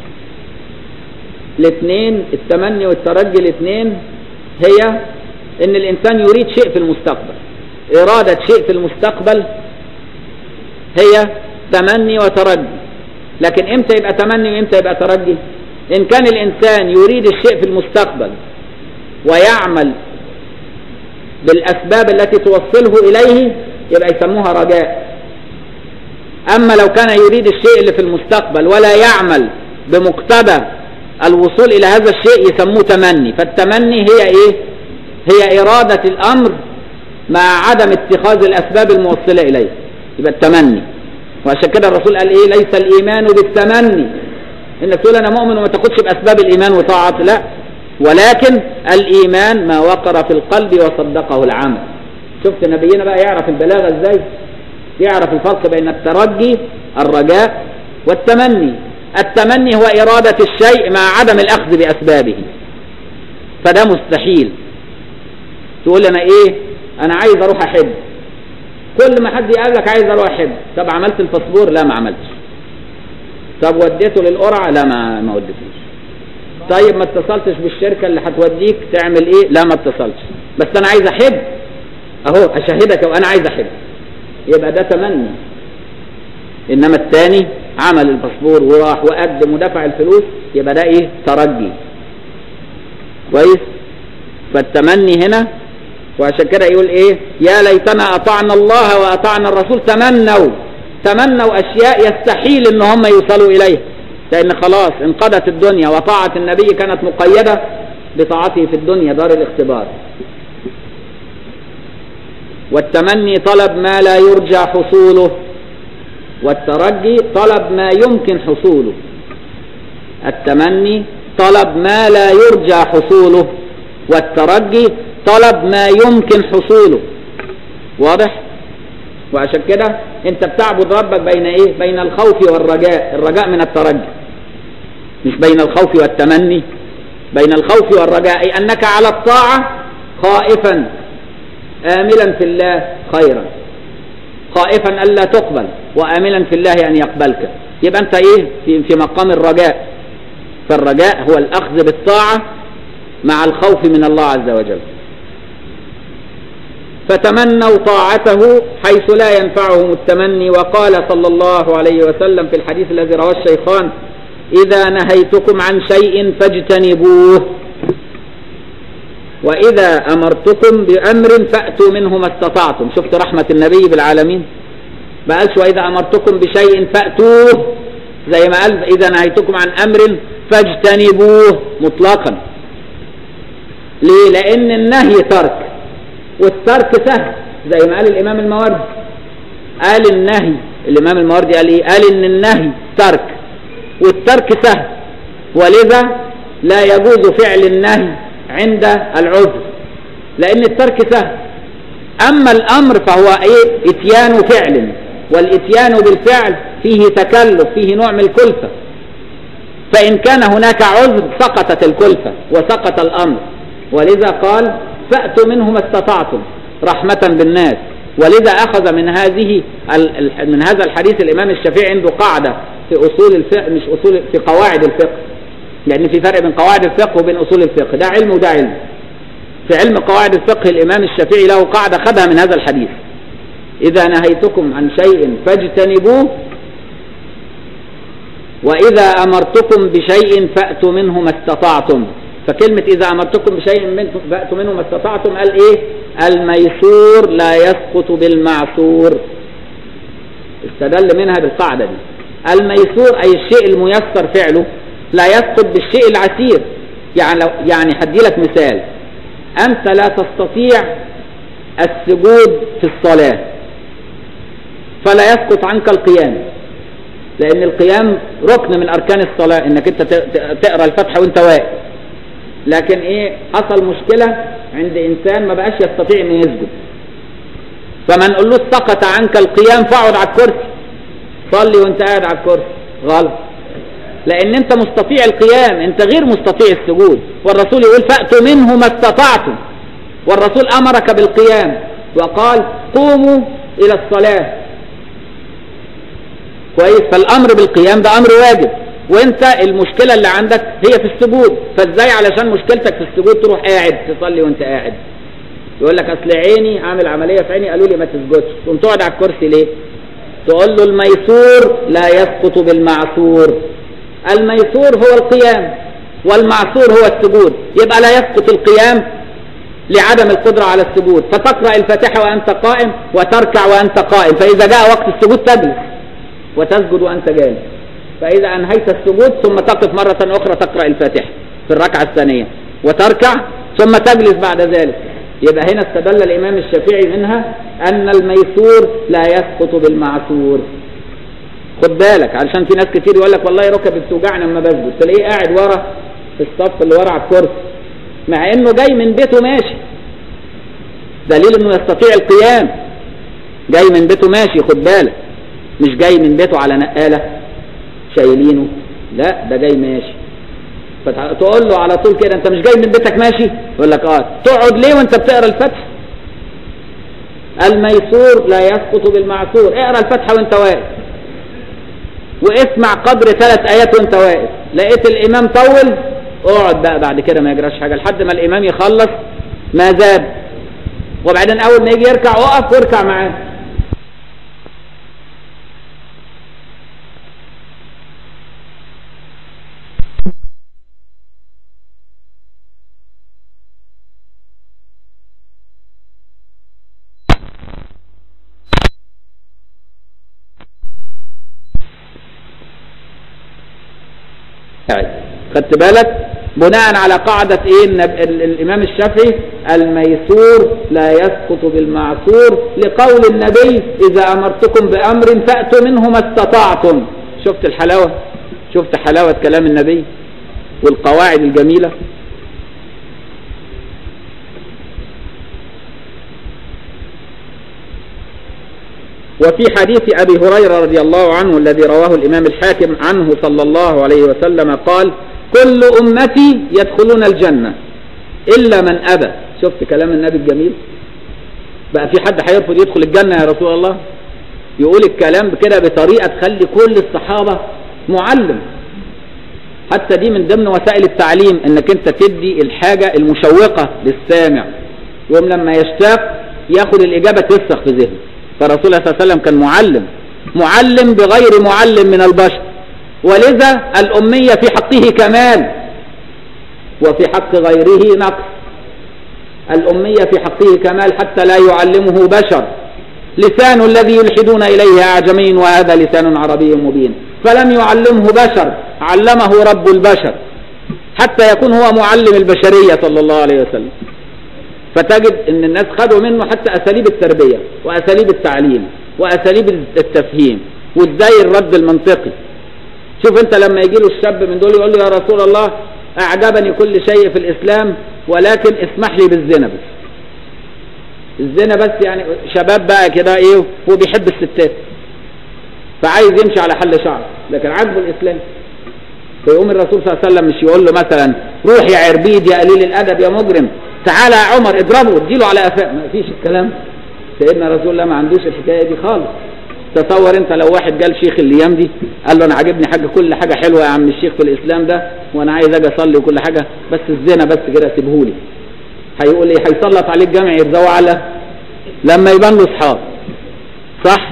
الاثنين التمني والترجي الاثنين هي ان الانسان يريد شيء في المستقبل ارادة شيء في المستقبل هي تمني وترجي لكن امتى يبقى تمني وامتى يبقى ترجي ان كان الانسان يريد الشيء في المستقبل ويعمل بالاسباب التي توصله اليه يبقى يسموها رجاء اما لو كان يريد الشيء اللي في المستقبل ولا يعمل بمقتضى الوصول الى هذا الشيء يسموه تمني فالتمني هي ايه هي ارادة الامر مع عدم اتخاذ الاسباب الموصلة اليه يبقى التمني وعشان كده الرسول قال ايه ليس الايمان بالتمني انك تقول انا مؤمن وما تاخدش باسباب الايمان وطاعة لا ولكن الايمان ما وقر في القلب وصدقه العمل شفت نبينا بقى يعرف البلاغة ازاي يعرف الفرق بين الترجي الرجاء والتمني التمني هو إرادة الشيء مع عدم الأخذ بأسبابه فده مستحيل تقول أنا إيه أنا عايز أروح أحب كل ما حد يقابلك عايز أروح أحب طب عملت الباسبور لا ما عملتش طب وديته للقرعة لا ما ما وديتوش طيب ما اتصلتش بالشركة اللي هتوديك تعمل ايه لا ما اتصلتش بس انا عايز احب اهو اشهدك وانا عايز احب يبقى ده تمني انما الثاني عمل الباسبور وراح وقدم ودفع الفلوس يبقى ده ايه ترجي كويس فالتمني هنا وعشان كده يقول ايه يا ليتنا اطعنا الله واطعنا الرسول تمنوا تمنوا اشياء يستحيل ان هم يوصلوا اليها لان خلاص انقضت الدنيا وطاعة النبي كانت مقيدة بطاعته في الدنيا دار الاختبار والتمني طلب ما لا يرجى حصوله والترجي طلب ما يمكن حصوله التمني طلب ما لا يرجى حصوله والترجي طلب ما يمكن حصوله واضح وعشان كده انت بتعبد ربك بين ايه بين الخوف والرجاء الرجاء من الترجي مش بين الخوف والتمني بين الخوف والرجاء اي انك على الطاعة خائفا آملا في الله خيرا خائفا ألا تقبل وآملا في الله أن يقبلك يبقى أنت إيه في, في مقام الرجاء فالرجاء هو الأخذ بالطاعة مع الخوف من الله عز وجل فتمنوا طاعته حيث لا ينفعهم التمني وقال صلى الله عليه وسلم في الحديث الذي رواه الشيخان إذا نهيتكم عن شيء فاجتنبوه وإذا أمرتكم بأمر فأتوا منه ما استطعتم شفت رحمة النبي بالعالمين ما قالش وإذا أمرتكم بشيء فأتوه زي ما قال إذا نهيتكم عن أمر فاجتنبوه مطلقا ليه لأن النهي ترك والترك سهل زي ما قال الإمام الماوردي قال النهي الإمام الماوردي قال إيه قال إن النهي ترك والترك سهل ولذا لا يجوز فعل النهي عند العذر لأن الترك سهل أما الأمر فهو إيه إتيان فعل والإتيان بالفعل فيه تكلف فيه نوع من الكلفة فإن كان هناك عذر سقطت الكلفة وسقط الأمر ولذا قال فأتوا منه ما استطعتم رحمة بالناس ولذا أخذ من هذه من هذا الحديث الإمام الشافعي عنده قاعدة في أصول الفقه مش أصول في قواعد الفقه لأن في فرق بين قواعد الفقه وبين أصول الفقه ده علم وده علم في علم قواعد الفقه الإمام الشافعي له قاعدة خدها من هذا الحديث إذا نهيتكم عن شيء فاجتنبوه وإذا أمرتكم بشيء فأتوا منه ما استطعتم فكلمة إذا أمرتكم بشيء فأتوا منه ما استطعتم قال إيه الميسور لا يسقط بالمعسور استدل منها بالقاعدة دي الميسور أي الشيء الميسر فعله لا يسقط بالشيء العسير يعني لو يعني هدي لك مثال أنت لا تستطيع السجود في الصلاة فلا يسقط عنك القيام لأن القيام ركن من أركان الصلاة إنك أنت تقرأ الفاتحة وأنت واقف لكن إيه حصل مشكلة عند إنسان ما بقاش يستطيع إنه يسجد فما نقول له سقط عنك القيام فاقعد على الكرسي صلي وأنت قاعد على الكرسي غلط لأن أنت مستطيع القيام أنت غير مستطيع السجود والرسول يقول فأتوا منه ما استطعتم والرسول أمرك بالقيام وقال قوموا إلى الصلاة كويس فالأمر بالقيام ده أمر واجب وانت المشكلة اللي عندك هي في السجود فازاي علشان مشكلتك في السجود تروح قاعد تصلي وانت قاعد يقول لك اصل عيني عامل عملية في عيني قالوا لي ما تسجدش تقوم تقعد على الكرسي ليه تقول له الميسور لا يسقط بالمعسور الميسور هو القيام والمعسور هو السجود يبقى لا يسقط القيام لعدم القدرة على السجود فتقرأ الفاتحة وأنت قائم وتركع وأنت قائم فإذا جاء وقت السجود تجلس وتسجد وأنت جالس فإذا أنهيت السجود ثم تقف مرة أخرى تقرأ الفاتحة في الركعة الثانية وتركع ثم تجلس بعد ذلك يبقى هنا استدل الإمام الشافعي منها أن الميسور لا يسقط بالمعسور خد بالك علشان في ناس كتير يقول لك والله ركبي بتوجعني لما بسجد تلاقيه قاعد ورا في الصف اللي ورا على الكرسي مع انه جاي من بيته ماشي دليل انه يستطيع القيام جاي من بيته ماشي خد بالك مش جاي من بيته على نقالة شايلينه لا ده جاي ماشي فتقول له على طول كده انت مش جاي من بيتك ماشي يقول لك اه تقعد ليه وانت بتقرا الفتح الميسور لا يسقط بالمعسور اقرا الفتحه وانت واقف واسمع قدر ثلاث ايات وانت واقف لقيت الامام طول اقعد بقى بعد كده ما يجراش حاجه لحد ما الامام يخلص ما زاد وبعدين اول ما يجي يركع اقف واركع معاه خدت بالك بناء على قاعدة ايه الامام الشافعي الميسور لا يسقط بالمعسور لقول النبي اذا امرتكم بامر فاتوا منه ما استطعتم شفت الحلاوة شفت حلاوة كلام النبي والقواعد الجميلة وفي حديث أبي هريرة رضي الله عنه الذي رواه الإمام الحاكم عنه صلى الله عليه وسلم قال كل أمتي يدخلون الجنة إلا من أبى شفت كلام النبي الجميل بقى في حد هيرفض يدخل الجنة يا رسول الله يقول الكلام كده بطريقة تخلي كل الصحابة معلم حتى دي من ضمن وسائل التعليم انك انت تدي الحاجة المشوقة للسامع يوم لما يشتاق ياخد الإجابة تفسخ في ذهنه فالرسول صلى الله عليه وسلم كان معلم معلم بغير معلم من البشر ولذا الأمية في حقه كمال وفي حق غيره نقص الأمية في حقه كمال حتى لا يعلمه بشر لسان الذي يلحدون إليه أعجمي وهذا لسان عربي مبين فلم يعلمه بشر علمه رب البشر حتى يكون هو معلم البشرية صلى الله عليه وسلم فتجد ان الناس خدوا منه حتى اساليب التربية واساليب التعليم واساليب التفهيم وازاي الرد المنطقي شوف انت لما يجي له الشاب من دول يقول له يا رسول الله اعجبني كل شيء في الاسلام ولكن اسمح لي بالزنا بس الزنا بس يعني شباب بقى كده ايه وبيحب الستات فعايز يمشي على حل شعر لكن عاجبه الاسلام فيقوم الرسول صلى الله عليه وسلم مش يقول له مثلا روح يا عربيد يا قليل الادب يا مجرم تعالى يا عمر اضربه اديله على قفاه ما فيش الكلام سيدنا رسول الله ما عندوش الحكايه دي خالص تصور انت لو واحد جال شيخ الايام دي قال له انا عاجبني حاجه كل حاجه حلوه يا عم الشيخ في الاسلام ده وانا عايز اجي اصلي وكل حاجه بس الزنا بس كده سيبهولي هيقول ايه هيسلط عليك جامع يرزقه على لما يبان له اصحاب صح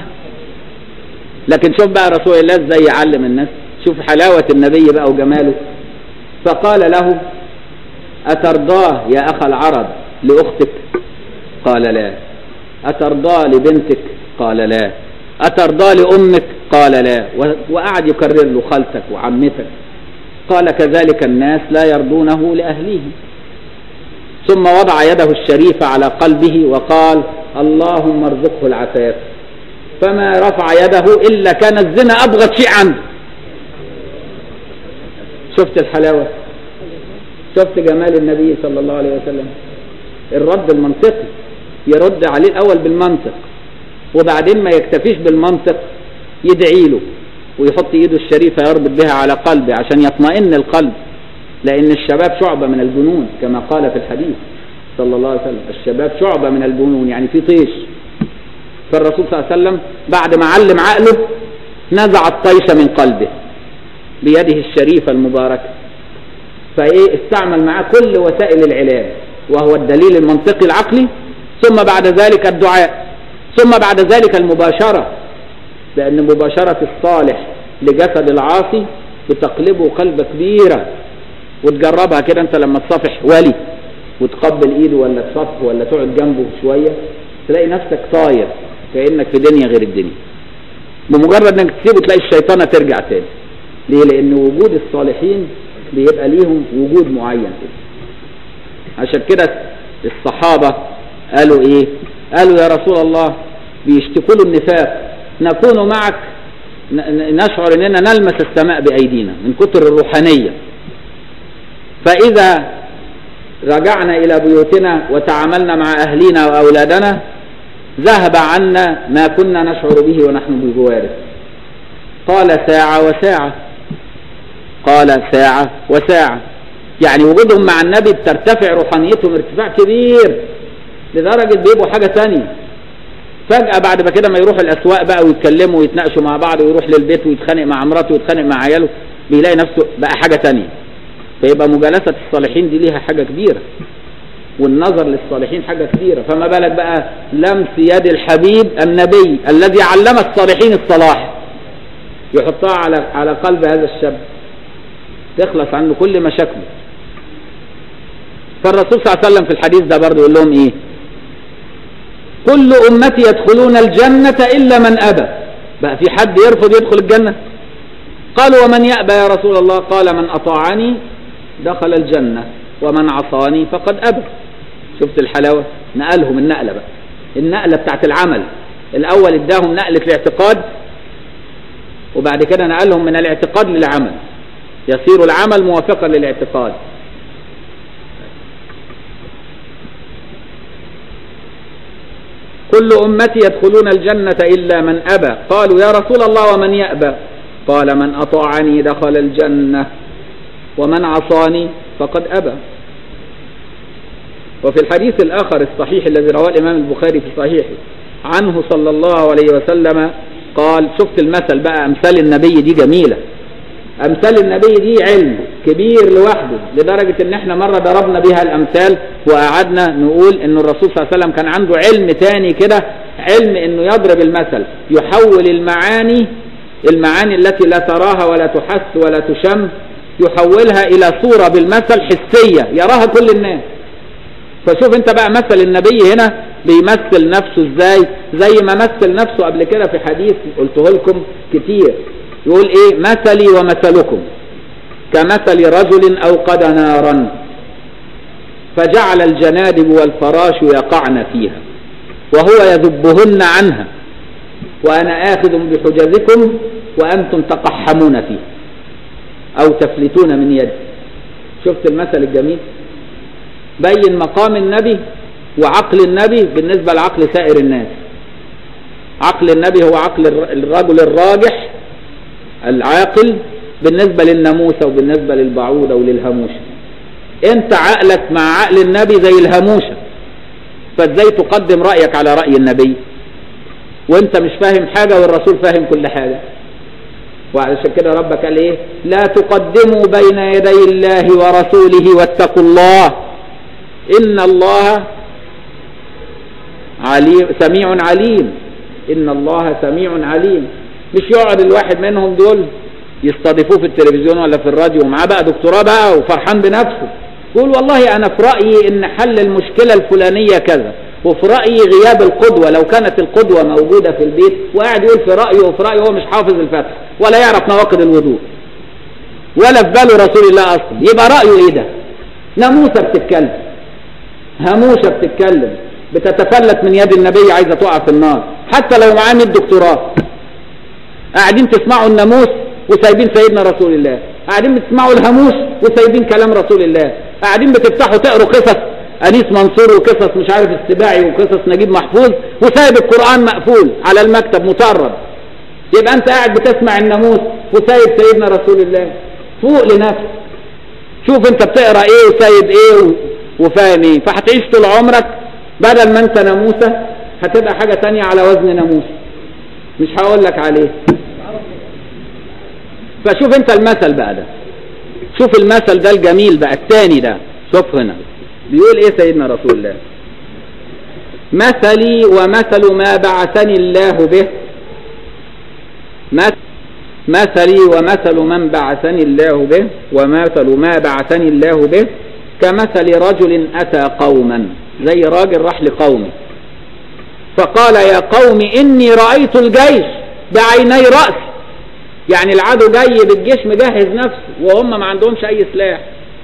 لكن شوف بقى رسول الله ازاي يعلم الناس شوف حلاوه النبي بقى وجماله فقال له أترضاه يا أخ العرب لأختك قال لا أترضاه لبنتك قال لا أترضى لأمك قال لا وقعد يكرر له خالتك وعمتك قال كذلك الناس لا يرضونه لأهليهم ثم وضع يده الشريفة على قلبه وقال اللهم ارزقه العفاف فما رفع يده إلا كان الزنا أبغض شيء عنه شفت الحلاوة شفت جمال النبي صلى الله عليه وسلم الرد المنطقي يرد عليه الأول بالمنطق وبعدين ما يكتفيش بالمنطق يدعي له ويحط ايده الشريفة يربط بها على قلبه عشان يطمئن القلب لأن الشباب شعبة من الجنون كما قال في الحديث صلى الله عليه وسلم الشباب شعبة من الجنون يعني في طيش فالرسول صلى الله عليه وسلم بعد ما علم عقله نزع الطيش من قلبه بيده الشريفة المباركة فايه استعمل معاه كل وسائل العلاج وهو الدليل المنطقي العقلي ثم بعد ذلك الدعاء ثم بعد ذلك المباشرة لأن مباشرة الصالح لجسد العاصي بتقلبه قلبة كبيرة وتجربها كده انت لما تصافح ولي وتقبل ايده ولا تصفح ولا تقعد جنبه شوية تلاقي نفسك طاير كأنك في دنيا غير الدنيا بمجرد انك تسيبه تلاقي الشيطانة ترجع تاني ليه لان وجود الصالحين بيبقى ليهم وجود معين كده عشان كده الصحابة قالوا ايه قالوا يا رسول الله بيشتكوا له النفاق نكون معك نشعر اننا نلمس السماء بايدينا من كتر الروحانية فاذا رجعنا الى بيوتنا وتعاملنا مع اهلينا واولادنا ذهب عنا ما كنا نشعر به ونحن بجواره قال ساعة وساعة قال ساعة وساعة يعني وجودهم مع النبي بترتفع روحانيتهم ارتفاع كبير لدرجة بيبقوا حاجة تانية فجأة بعد ما كده ما يروحوا الأسواق بقى ويتكلموا ويتناقشوا مع بعض ويروح للبيت ويتخانق مع مراته ويتخانق مع عياله بيلاقي نفسه بقى حاجة تانية فيبقى مجالسة الصالحين دي ليها حاجة كبيرة والنظر للصالحين حاجة كبيرة فما بالك بقى لمس يد الحبيب النبي الذي علم الصالحين الصلاح يحطها على على قلب هذا الشاب تخلص عنه كل مشاكله فالرسول صلى الله عليه وسلم في الحديث ده برضه يقول لهم ايه كل امتي يدخلون الجنة الا من ابى بقى في حد يرفض يدخل الجنة قالوا ومن يأبى يا رسول الله قال من اطاعني دخل الجنة ومن عصاني فقد ابى شفت الحلاوة نقلهم النقلة بقى النقلة بتاعت العمل الاول اداهم نقلة الاعتقاد وبعد كده نقلهم من الاعتقاد للعمل يصير العمل موافقا للاعتقاد كل أمتي يدخلون الجنة إلا من أبى قالوا يا رسول الله ومن يأبى قال من أطاعني دخل الجنة ومن عصاني فقد أبى وفي الحديث الآخر الصحيح الذي رواه الإمام البخاري في صحيحه عنه صلى الله عليه وسلم قال شفت المثل بقى أمثال النبي دي جميلة أمثال النبي دي علم كبير لوحده لدرجة إن إحنا مرة ضربنا بها الأمثال وقعدنا نقول إن الرسول صلى الله عليه وسلم كان عنده علم تاني كده علم إنه يضرب المثل يحول المعاني المعاني التي لا تراها ولا تحس ولا تشم يحولها إلى صورة بالمثل حسية يراها كل الناس فشوف انت بقى مثل النبي هنا بيمثل نفسه ازاي زي ما مثل نفسه قبل كده في حديث قلته لكم كتير يقول ايه مثلي ومثلكم كمثل رجل اوقد نارا فجعل الجنادب والفراش يقعن فيها وهو يذبهن عنها وانا اخذ بحجزكم وانتم تقحمون فيه او تفلتون من يدي شفت المثل الجميل بين مقام النبي وعقل النبي بالنسبة لعقل سائر الناس عقل النبي هو عقل الرجل الراجح العاقل بالنسبة للناموسة وبالنسبة للبعوضة وللهموشة انت عقلك مع عقل النبي زي الهموشة فازاي تقدم رأيك على رأي النبي وانت مش فاهم حاجة والرسول فاهم كل حاجة وعلشان كده ربك قال ايه لا تقدموا بين يدي الله ورسوله واتقوا الله ان الله عليم سميع عليم ان الله سميع عليم مش يقعد الواحد منهم دول يستضيفوه في التلفزيون ولا في الراديو ومعاه بقى دكتوراه بقى وفرحان بنفسه يقول والله انا في رايي ان حل المشكله الفلانيه كذا وفي رايي غياب القدوه لو كانت القدوه موجوده في البيت وقاعد يقول في رايه وفي رايه هو مش حافظ الفتح ولا يعرف نواقض الوضوء ولا في باله رسول الله اصلا يبقى رايه ايه ده ناموسه بتتكلم هموشه بتتكلم بتتفلت من يد النبي عايزه تقع في النار حتى لو معاه 100 دكتوراه قاعدين تسمعوا الناموس وسايبين سيدنا رسول الله قاعدين بتسمعوا الهاموس وسايبين كلام رسول الله قاعدين بتفتحوا تقروا قصص أنيس منصور وقصص مش عارف السباعي وقصص نجيب محفوظ وسايب القرآن مقفول على المكتب مطرد يبقى أنت قاعد بتسمع الناموس وسايب سيدنا رسول الله فوق لنفسك شوف أنت بتقرأ إيه وسايب إيه وفاهم إيه فهتعيش طول عمرك بدل ما أنت ناموسة هتبقى حاجة تانية على وزن ناموس مش هقول لك عليه فشوف انت المثل بقى ده شوف المثل ده الجميل بقى الثاني ده شوف هنا بيقول ايه سيدنا رسول الله مثلي ومثل ما بعثني الله به مثلي ومثل من بعثني الله به ومثل ما بعثني الله به كمثل رجل أتى قوما زي راجل راح لقومه فقال يا قوم إني رأيت الجيش بعيني رأسي يعني العدو جاي بالجيش مجهز نفسه وهم ما عندهمش أي سلاح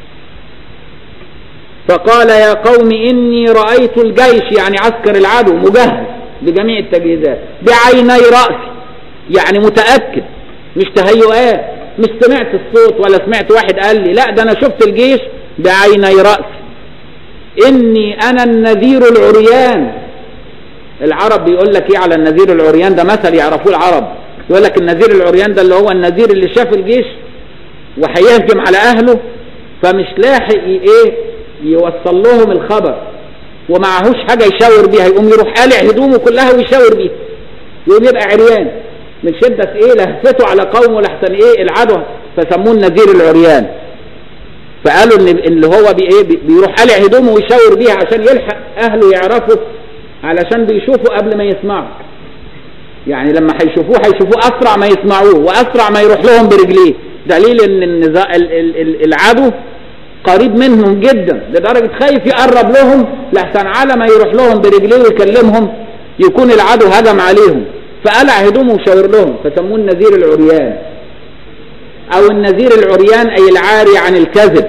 فقال يا قوم إني رأيت الجيش يعني عسكر العدو مجهز بجميع التجهيزات بعيني رأسي يعني متأكد مش تهيؤات مش سمعت الصوت ولا سمعت واحد قال لي لا ده أنا شفت الجيش بعيني رأسي إني أنا النذير العريان العرب بيقول لك ايه على النذير العريان ده مثل يعرفوه العرب يقول لك النذير العريان ده اللي هو النذير اللي شاف الجيش وهيهجم على اهله فمش لاحق ايه يوصل لهم الخبر ومعهوش حاجه يشاور بيها يقوم يروح قالع هدومه كلها ويشاور بيها يقوم يبقى عريان من شدة ايه لهفته على قومه لحسن ايه العدوى فسموه النذير العريان فقالوا ان اللي هو بي ايه بيروح قالع هدومه ويشاور بيها عشان يلحق اهله يعرفوا علشان بيشوفوا قبل ما يسمعوا يعني لما هيشوفوه هيشوفوه اسرع ما يسمعوه واسرع ما يروح لهم برجليه دليل ان النزاع العدو قريب منهم جدا لدرجة خايف يقرب لهم لحسن على ما يروح لهم برجليه ويكلمهم يكون العدو هجم عليهم فقلع هدومه وشاور لهم فسموه النذير العريان او النذير العريان اي العاري عن الكذب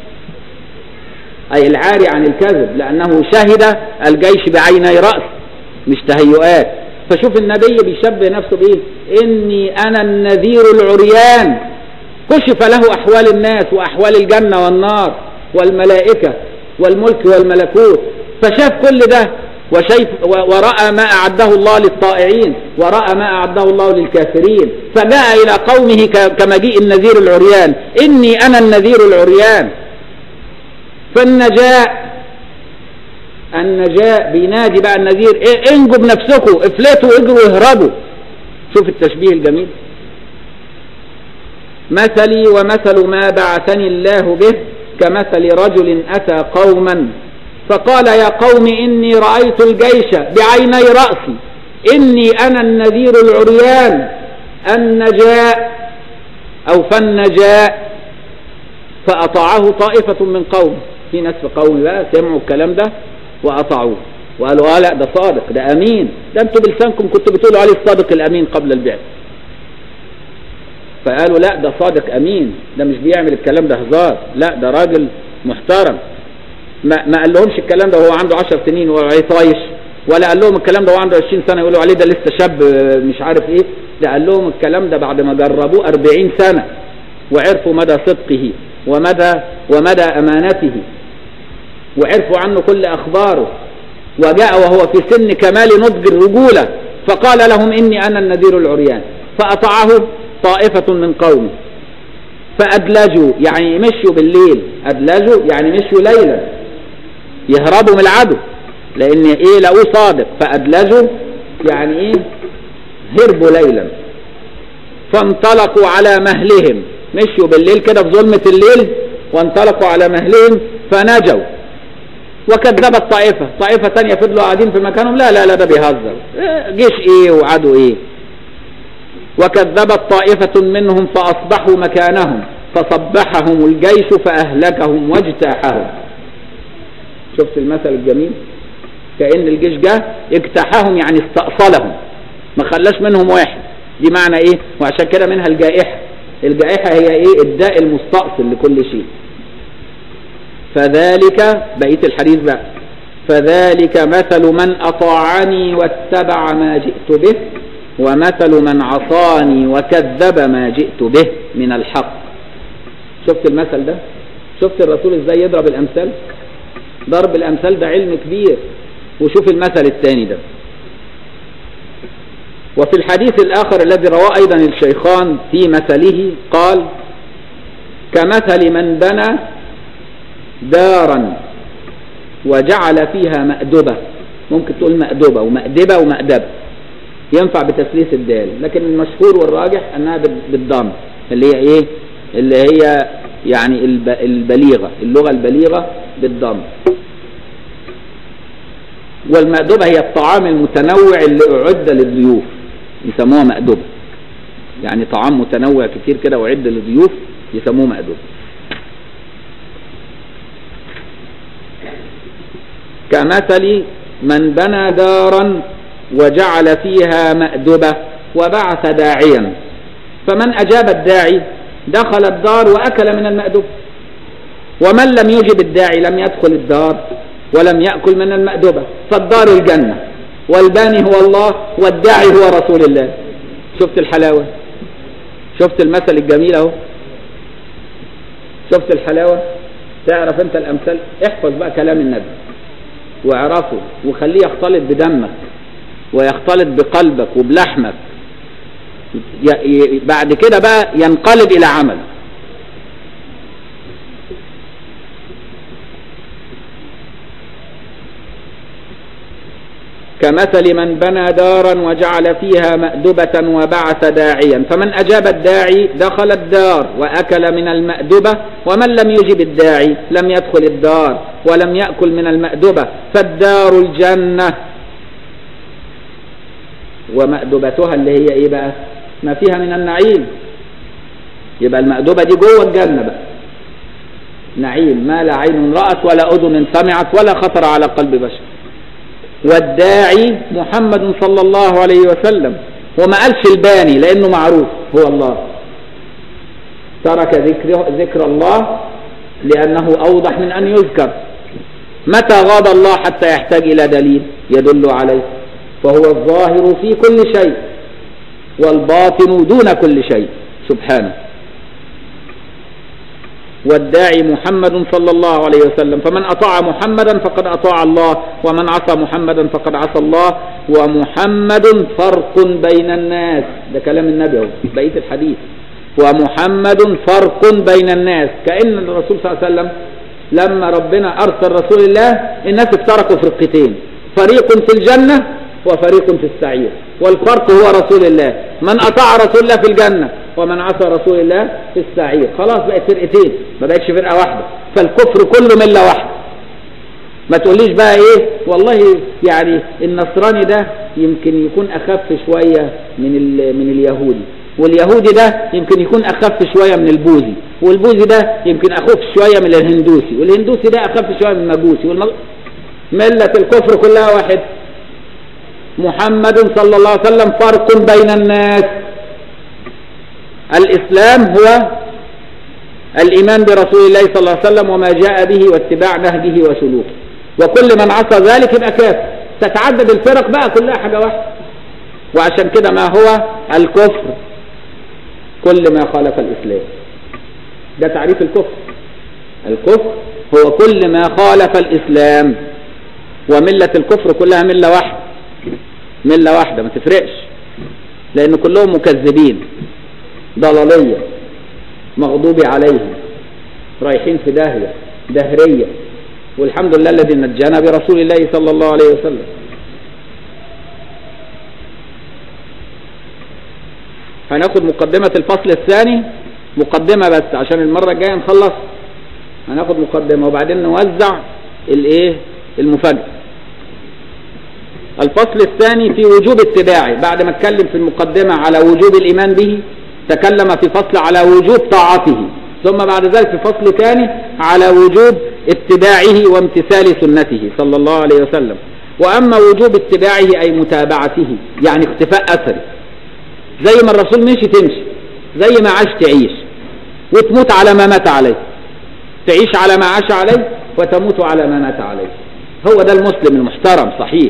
اي العاري عن الكذب لانه شهد الجيش بعيني رأس مش تهيؤات فشوف النبي بيشبه نفسه بايه اني انا النذير العريان كشف له احوال الناس واحوال الجنة والنار والملائكة والملك والملكوت فشاف كل ده وشيف ورأى ما أعده الله للطائعين ورأى ما أعده الله للكافرين فجاء إلى قومه كمجيء النذير العريان إني أنا النذير العريان فالنجاء النجاء بينادي بقى النذير إيه انجوا بنفسكم افلتوا اجروا اهربوا شوف التشبيه الجميل مثلي ومثل ما بعثني الله به كمثل رجل أتى قوما فقال يا قوم إني رأيت الجيش بعيني رأسي إني أنا النذير العريان النجاء أو فالنجاء فأطاعه طائفة من قوم في ناس في قوم بقى سمعوا الكلام ده وأطاعوه وقالوا اه لا ده صادق ده أمين ده انتوا بلسانكم كنتوا بتقولوا عليه الصادق الأمين قبل البعث فقالوا لا ده صادق أمين ده مش بيعمل الكلام ده هزار لا ده راجل محترم ما, ما قال لهمش الكلام ده وهو عنده 10 سنين وهو طايش ولا قال لهم الكلام ده وهو عنده 20 سنة يقولوا عليه ده لسه شاب مش عارف ايه ده قال لهم الكلام ده بعد ما جربوه 40 سنة وعرفوا مدى صدقه ومدى ومدى أمانته وعرفوا عنه كل أخباره وجاء وهو في سن كمال نضج الرجولة فقال لهم إني أنا النذير العريان فأطاعه طائفة من قومه فأدلجوا يعني مشوا بالليل أدلجوا يعني مشوا ليلا يهربوا من العدو لأن إيه لقوه صادق فأدلجوا يعني إيه هربوا ليلا فانطلقوا على مهلهم مشوا بالليل كده في ظلمة الليل وانطلقوا على مهلهم فنجوا وكذبت طائفة طائفة تانية فضلوا قاعدين في مكانهم لا لا لا ده بيهزر جيش ايه وعدو ايه وكذبت طائفة منهم فأصبحوا مكانهم فصبحهم الجيش فأهلكهم واجتاحهم شفت المثل الجميل كأن الجيش جه اجتاحهم يعني استأصلهم ما خلاش منهم واحد دي معنى ايه وعشان كده منها الجائحة الجائحة هي ايه الداء المستأصل لكل شيء فذلك بقية الحديث بقى فذلك مثل من أطاعني واتبع ما جئت به ومثل من عصاني وكذب ما جئت به من الحق شفت المثل ده شفت الرسول ازاي يضرب الامثال ضرب الامثال ده علم كبير وشوف المثل الثاني ده وفي الحديث الآخر الذي رواه أيضا الشيخان في مثله قال كمثل من بنى دارا وجعل فيها مأدبة ممكن تقول مأدبة ومأدبة ومأدبة ينفع بتثليث الدال لكن المشهور والراجح أنها بالضم اللي هي إيه اللي هي يعني البليغة اللغة البليغة بالضم والمأدبة هي الطعام المتنوع اللي أعد للضيوف يسموها مأدبة يعني طعام متنوع كتير كده وعد للضيوف يسموه مأدبة كمثل من بنى دارا وجعل فيها مأدبة وبعث داعيا فمن أجاب الداعي دخل الدار وأكل من المأدبة ومن لم يجب الداعي لم يدخل الدار ولم يأكل من المأدبة فالدار الجنة والباني هو الله والداعي هو رسول الله شفت الحلاوة شفت المثل الجميل اهو شفت الحلاوة تعرف انت الامثال احفظ بقى كلام النبي واعرفه وخليه يختلط بدمك ويختلط بقلبك وبلحمك بعد كده بقى ينقلب الى عمل كمثل من بنى دارا وجعل فيها مأدبة وبعث داعيا فمن أجاب الداعي دخل الدار وأكل من المأدبة ومن لم يجب الداعي لم يدخل الدار ولم يأكل من المأدبة فالدار الجنة ومأدبتها اللي هي ايه بقى ما فيها من النعيم يبقى المأدبة دي جوه الجنة بقى نعيم ما لا عين رأت ولا أذن سمعت ولا خطر على قلب بشر والداعي محمد صلى الله عليه وسلم وما قالش الباني لأنه معروف هو الله ترك ذكر, ذكر الله لأنه أوضح من أن يذكر متى غاب الله حتى يحتاج إلى دليل يدل عليه فهو الظاهر في كل شيء والباطن دون كل شيء سبحانه والداعي محمد صلى الله عليه وسلم فمن أطاع محمدا فقد أطاع الله ومن عصى محمدا فقد عصى الله ومحمد فرق بين الناس ده كلام النبي اهو بقية الحديث ومحمد فرق بين الناس كأن الرسول صلى الله عليه وسلم لما ربنا أرسل رسول الله الناس افترقوا فرقتين فريق في الجنة وفريق في السعير والفرق هو رسول الله من أطاع رسول الله في الجنة ومن عصى رسول الله في السعير خلاص بقت فرقتين ما بقتش فرقة واحدة فالكفر كله ملة واحدة ما تقوليش بقى ايه والله يعني النصراني ده يمكن يكون اخف شوية من من اليهودي واليهودي ده يمكن يكون اخف شوية من البوذي والبوذي ده يمكن اخف شوية من الهندوسي والهندوسي ده اخف شوية من المجوسي والمج... ملة الكفر كلها واحد محمد صلى الله عليه وسلم فرق بين الناس الإسلام هو الإيمان برسول الله صلى الله عليه وسلم وما جاء به واتباع نهجه وسلوكه وكل من عصى ذلك يبقى كافر تتعدد الفرق بقى كلها حاجة واحدة وعشان كده ما هو الكفر كل ما خالف الإسلام ده تعريف الكفر الكفر هو كل ما خالف الإسلام وملة الكفر كلها ملة واحدة ملة واحدة ما تفرقش لأن كلهم مكذبين ضلالية مغضوب عليهم رايحين في داهية دهرية والحمد لله الذي نجانا برسول الله صلى الله عليه وسلم هناخد مقدمة الفصل الثاني مقدمة بس عشان المرة الجاية نخلص هناخد مقدمة وبعدين نوزع الايه المفاجأة الفصل الثاني في وجوب اتباعه بعد ما اتكلم في المقدمة على وجوب الإيمان به تكلم في فصل على وجوب طاعته ثم بعد ذلك في فصل ثاني على وجوب اتباعه وامتثال سنته صلى الله عليه وسلم وأما وجوب اتباعه أي متابعته يعني اختفاء أثره زي ما الرسول مشي تمشي زي ما عاش تعيش وتموت على ما مات عليه تعيش على ما عاش عليه وتموت على ما مات عليه هو ده المسلم المحترم صحيح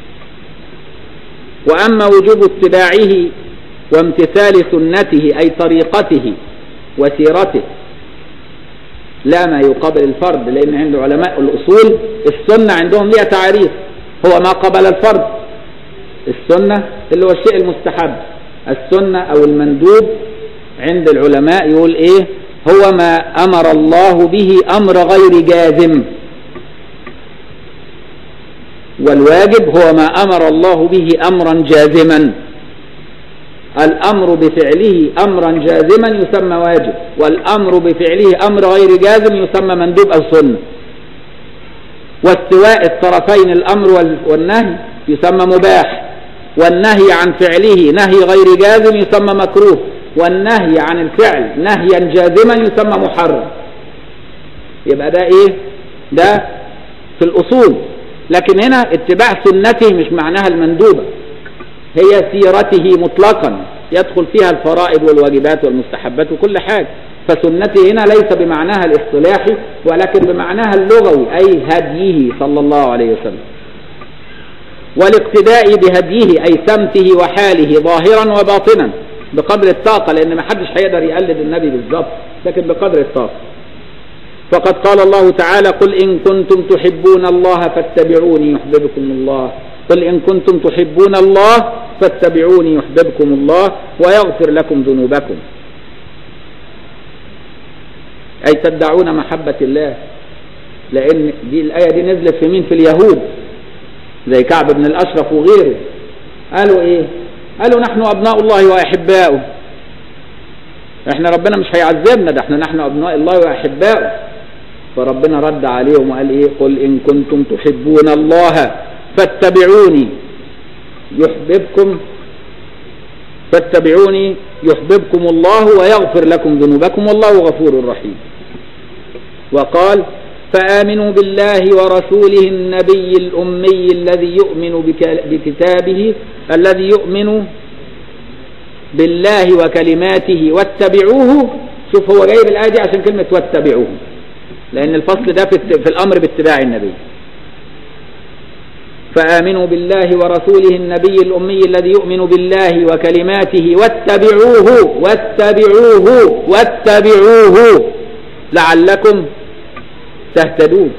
وأما وجوب اتباعه وامتثال سنته أي طريقته وسيرته لا ما يقابل الفرد لأن عند علماء الأصول السنة عندهم ليها تعريف هو ما قبل الفرد السنة اللي هو الشيء المستحب السنة أو المندوب عند العلماء يقول إيه هو ما أمر الله به أمر غير جازم والواجب هو ما أمر الله به أمرا جازما الأمر بفعله أمرا جازما يسمى واجب والأمر بفعله أمر غير جازم يسمى مندوب أو سنة واستواء الطرفين الأمر والنهي يسمى مباح والنهي عن فعله نهي غير جازم يسمى مكروه والنهي عن الفعل نهيا جازما يسمى محرم يبقى ده ايه ده في الأصول لكن هنا اتباع سنته مش معناها المندوبة هي سيرته مطلقا يدخل فيها الفرائض والواجبات والمستحبات وكل حاجة فسنته هنا ليس بمعناها الاصطلاحي ولكن بمعناها اللغوي أي هديه صلى الله عليه وسلم والاقتداء بهديه أي سمته وحاله ظاهرا وباطنا بقدر الطاقة لأن ما حدش هيقدر يقلد النبي بالظبط لكن بقدر الطاقة فقد قال الله تعالى قل إن كنتم تحبون الله فاتبعوني يحببكم الله قل إن كنتم تحبون الله فاتبعوني يحببكم الله ويغفر لكم ذنوبكم أي تدعون محبة الله لأن دي الآية دي نزلت في مين في اليهود زي كعب بن الأشرف وغيره قالوا إيه قالوا نحن أبناء الله وأحباؤه احنا ربنا مش هيعذبنا ده احنا نحن أبناء الله وأحباؤه فربنا رد عليهم وقال ايه قل إن كنتم تحبون الله فاتبعوني يحببكم فاتبعوني يحببكم الله ويغفر لكم ذنوبكم والله غفور رحيم وقال فآمنوا بالله ورسوله النبي الأمي الذي يؤمن بكتابه الذي يؤمن بالله وكلماته واتبعوه شوف هو جايب الآية دي عشان كلمة واتبعوه لأن الفصل ده في الأمر باتباع النبي فآمنوا بالله ورسوله النبي الأمي الذي يؤمن بالله وكلماته واتبعوه واتبعوه واتبعوه لعلكم تهتدون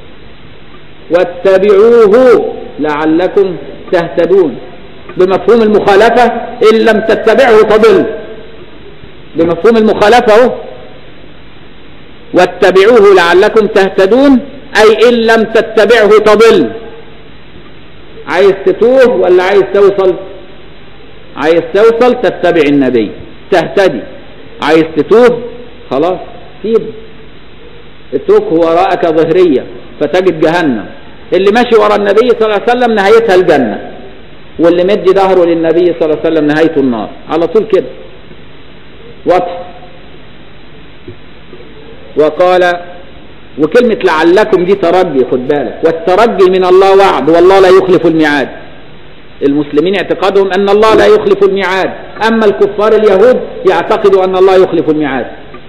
واتبعوه لعلكم تهتدون بمفهوم المخالفة إن لم تتبعه تضل بمفهوم المخالفة اهو واتبعوه لعلكم تهتدون أي إن لم تتبعه تضل عايز تتوه ولا عايز توصل عايز توصل تتبع النبي تهتدي عايز تتوه خلاص سيب اتركه وراءك ظهرية فتجد جهنم اللي ماشي ورا النبي صلى الله عليه وسلم نهايتها الجنة واللي مدي ظهره للنبي صلى الله عليه وسلم نهايته النار على طول كده واضح وقال وكلمة لعلكم دي ترجي خد بالك والترجي من الله وعد والله لا يخلف الميعاد المسلمين اعتقادهم أن الله لا يخلف الميعاد أما الكفار اليهود يعتقدوا أن الله يخلف الميعاد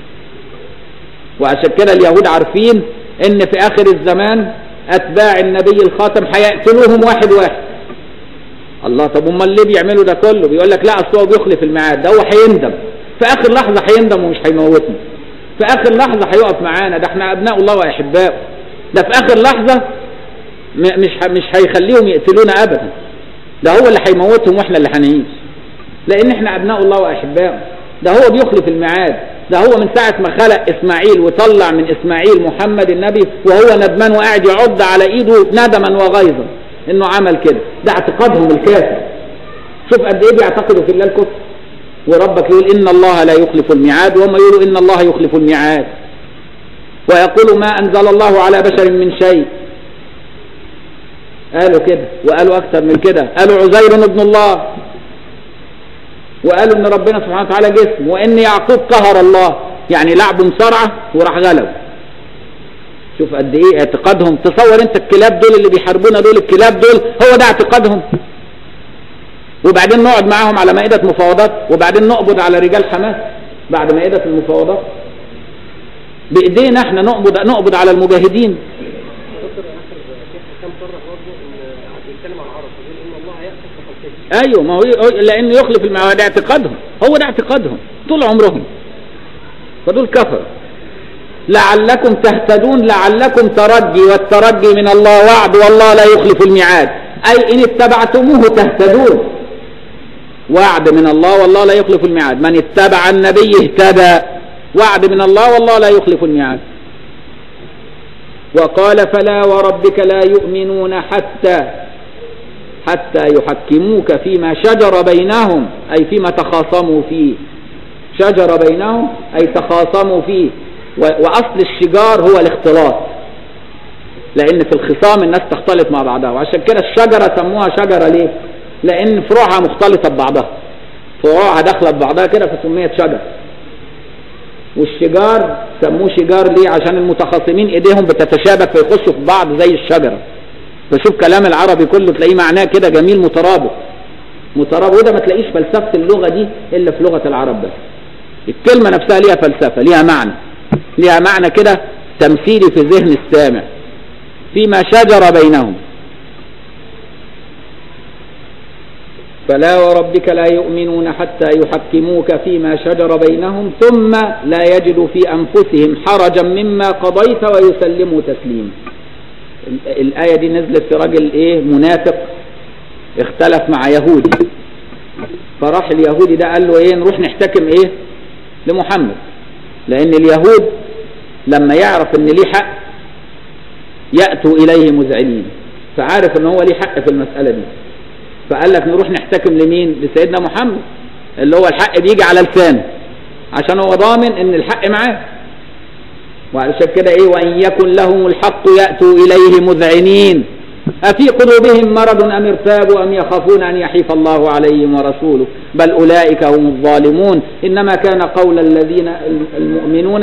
وعشان كده اليهود عارفين ان في اخر الزمان اتباع النبي الخاتم هيقتلوهم واحد واحد الله طب امال ليه بيعملوا ده كله بيقول لك لا اصل هو بيخلف الميعاد ده هو هيندم في اخر لحظه هيندم ومش هيموتنا في اخر لحظه هيقف معانا ده احنا ابناء الله واحباؤه ده في اخر لحظه مش مش هيخليهم يقتلونا ابدا ده هو اللي هيموتهم واحنا اللي هنعيش لان احنا ابناء الله واحباؤه ده هو بيخلف الميعاد ده هو من ساعة ما خلق إسماعيل وطلع من إسماعيل محمد النبي وهو ندمان وقاعد يعض على إيده ندما وغيظا إنه عمل كده ده اعتقادهم الكافر شوف قد إيه بيعتقدوا في الله الكفر وربك يقول إن الله لا يخلف الميعاد وهم يقولوا إن الله يخلف الميعاد ويقول ما أنزل الله على بشر من شيء قالوا كده وقالوا أكثر من كده قالوا عزير ابن الله وقالوا ان ربنا سبحانه وتعالى جسم وان يعقوب قهر الله يعني لعبوا مصارعه وراح غلب شوف قد ايه اعتقادهم تصور انت الكلاب دول اللي بيحاربونا دول الكلاب دول هو ده اعتقادهم وبعدين نقعد معاهم على مائدة مفاوضات وبعدين نقبض على رجال حماس بعد مائدة المفاوضات بايدينا احنا نقبض نقبض على المجاهدين ايوه ما هو لانه يخلف الميعاد اعتقادهم هو ده اعتقادهم طول عمرهم فدول كفر لعلكم تهتدون لعلكم ترجي والترجي من الله وعد والله لا يخلف الميعاد اي ان اتبعتموه تهتدون وعد من الله والله لا يخلف الميعاد من اتبع النبي اهتدى وعد من الله والله لا يخلف الميعاد وقال فلا وربك لا يؤمنون حتى حتى يحكموك فيما شجر بينهم أي فيما تخاصموا فيه شجر بينهم أي تخاصموا فيه وأصل الشجار هو الاختلاط لأن في الخصام الناس تختلط مع بعضها وعشان كده الشجرة سموها شجرة ليه لأن فروعها مختلطة ببعضها فروعها داخلة ببعضها كده فسميت شجر والشجار سموه شجار ليه عشان المتخاصمين ايديهم بتتشابك فيخشوا في بعض زي الشجرة فشوف كلام العربي كله تلاقيه معناه كده جميل مترابط مترابط وده ما تلاقيش فلسفة اللغة دي الا في لغة العرب بس الكلمة نفسها ليها فلسفة ليها معنى ليها معنى كده تمثيلي في ذهن السامع فيما شجر بينهم فلا وربك لا يؤمنون حتى يحكموك فيما شجر بينهم ثم لا يجدوا في أنفسهم حرجا مما قضيت ويسلموا تسليما الآية دي نزلت في راجل إيه منافق اختلف مع يهودي فراح اليهودي ده قال له إيه نروح نحتكم إيه لمحمد لأن اليهود لما يعرف إن ليه حق يأتوا إليه مذعنين فعارف إن هو ليه حق في المسألة دي فقال لك نروح نحتكم لمين لسيدنا محمد اللي هو الحق بيجي على لسانه عشان هو ضامن ان الحق معاه وعلشان كده ايه وان يكن لهم الحق ياتوا اليه مذعنين افي قلوبهم مرض ام ارتابوا ام يخافون ان يحيف الله عليهم ورسوله بل اولئك هم الظالمون انما كان قول الذين المؤمنون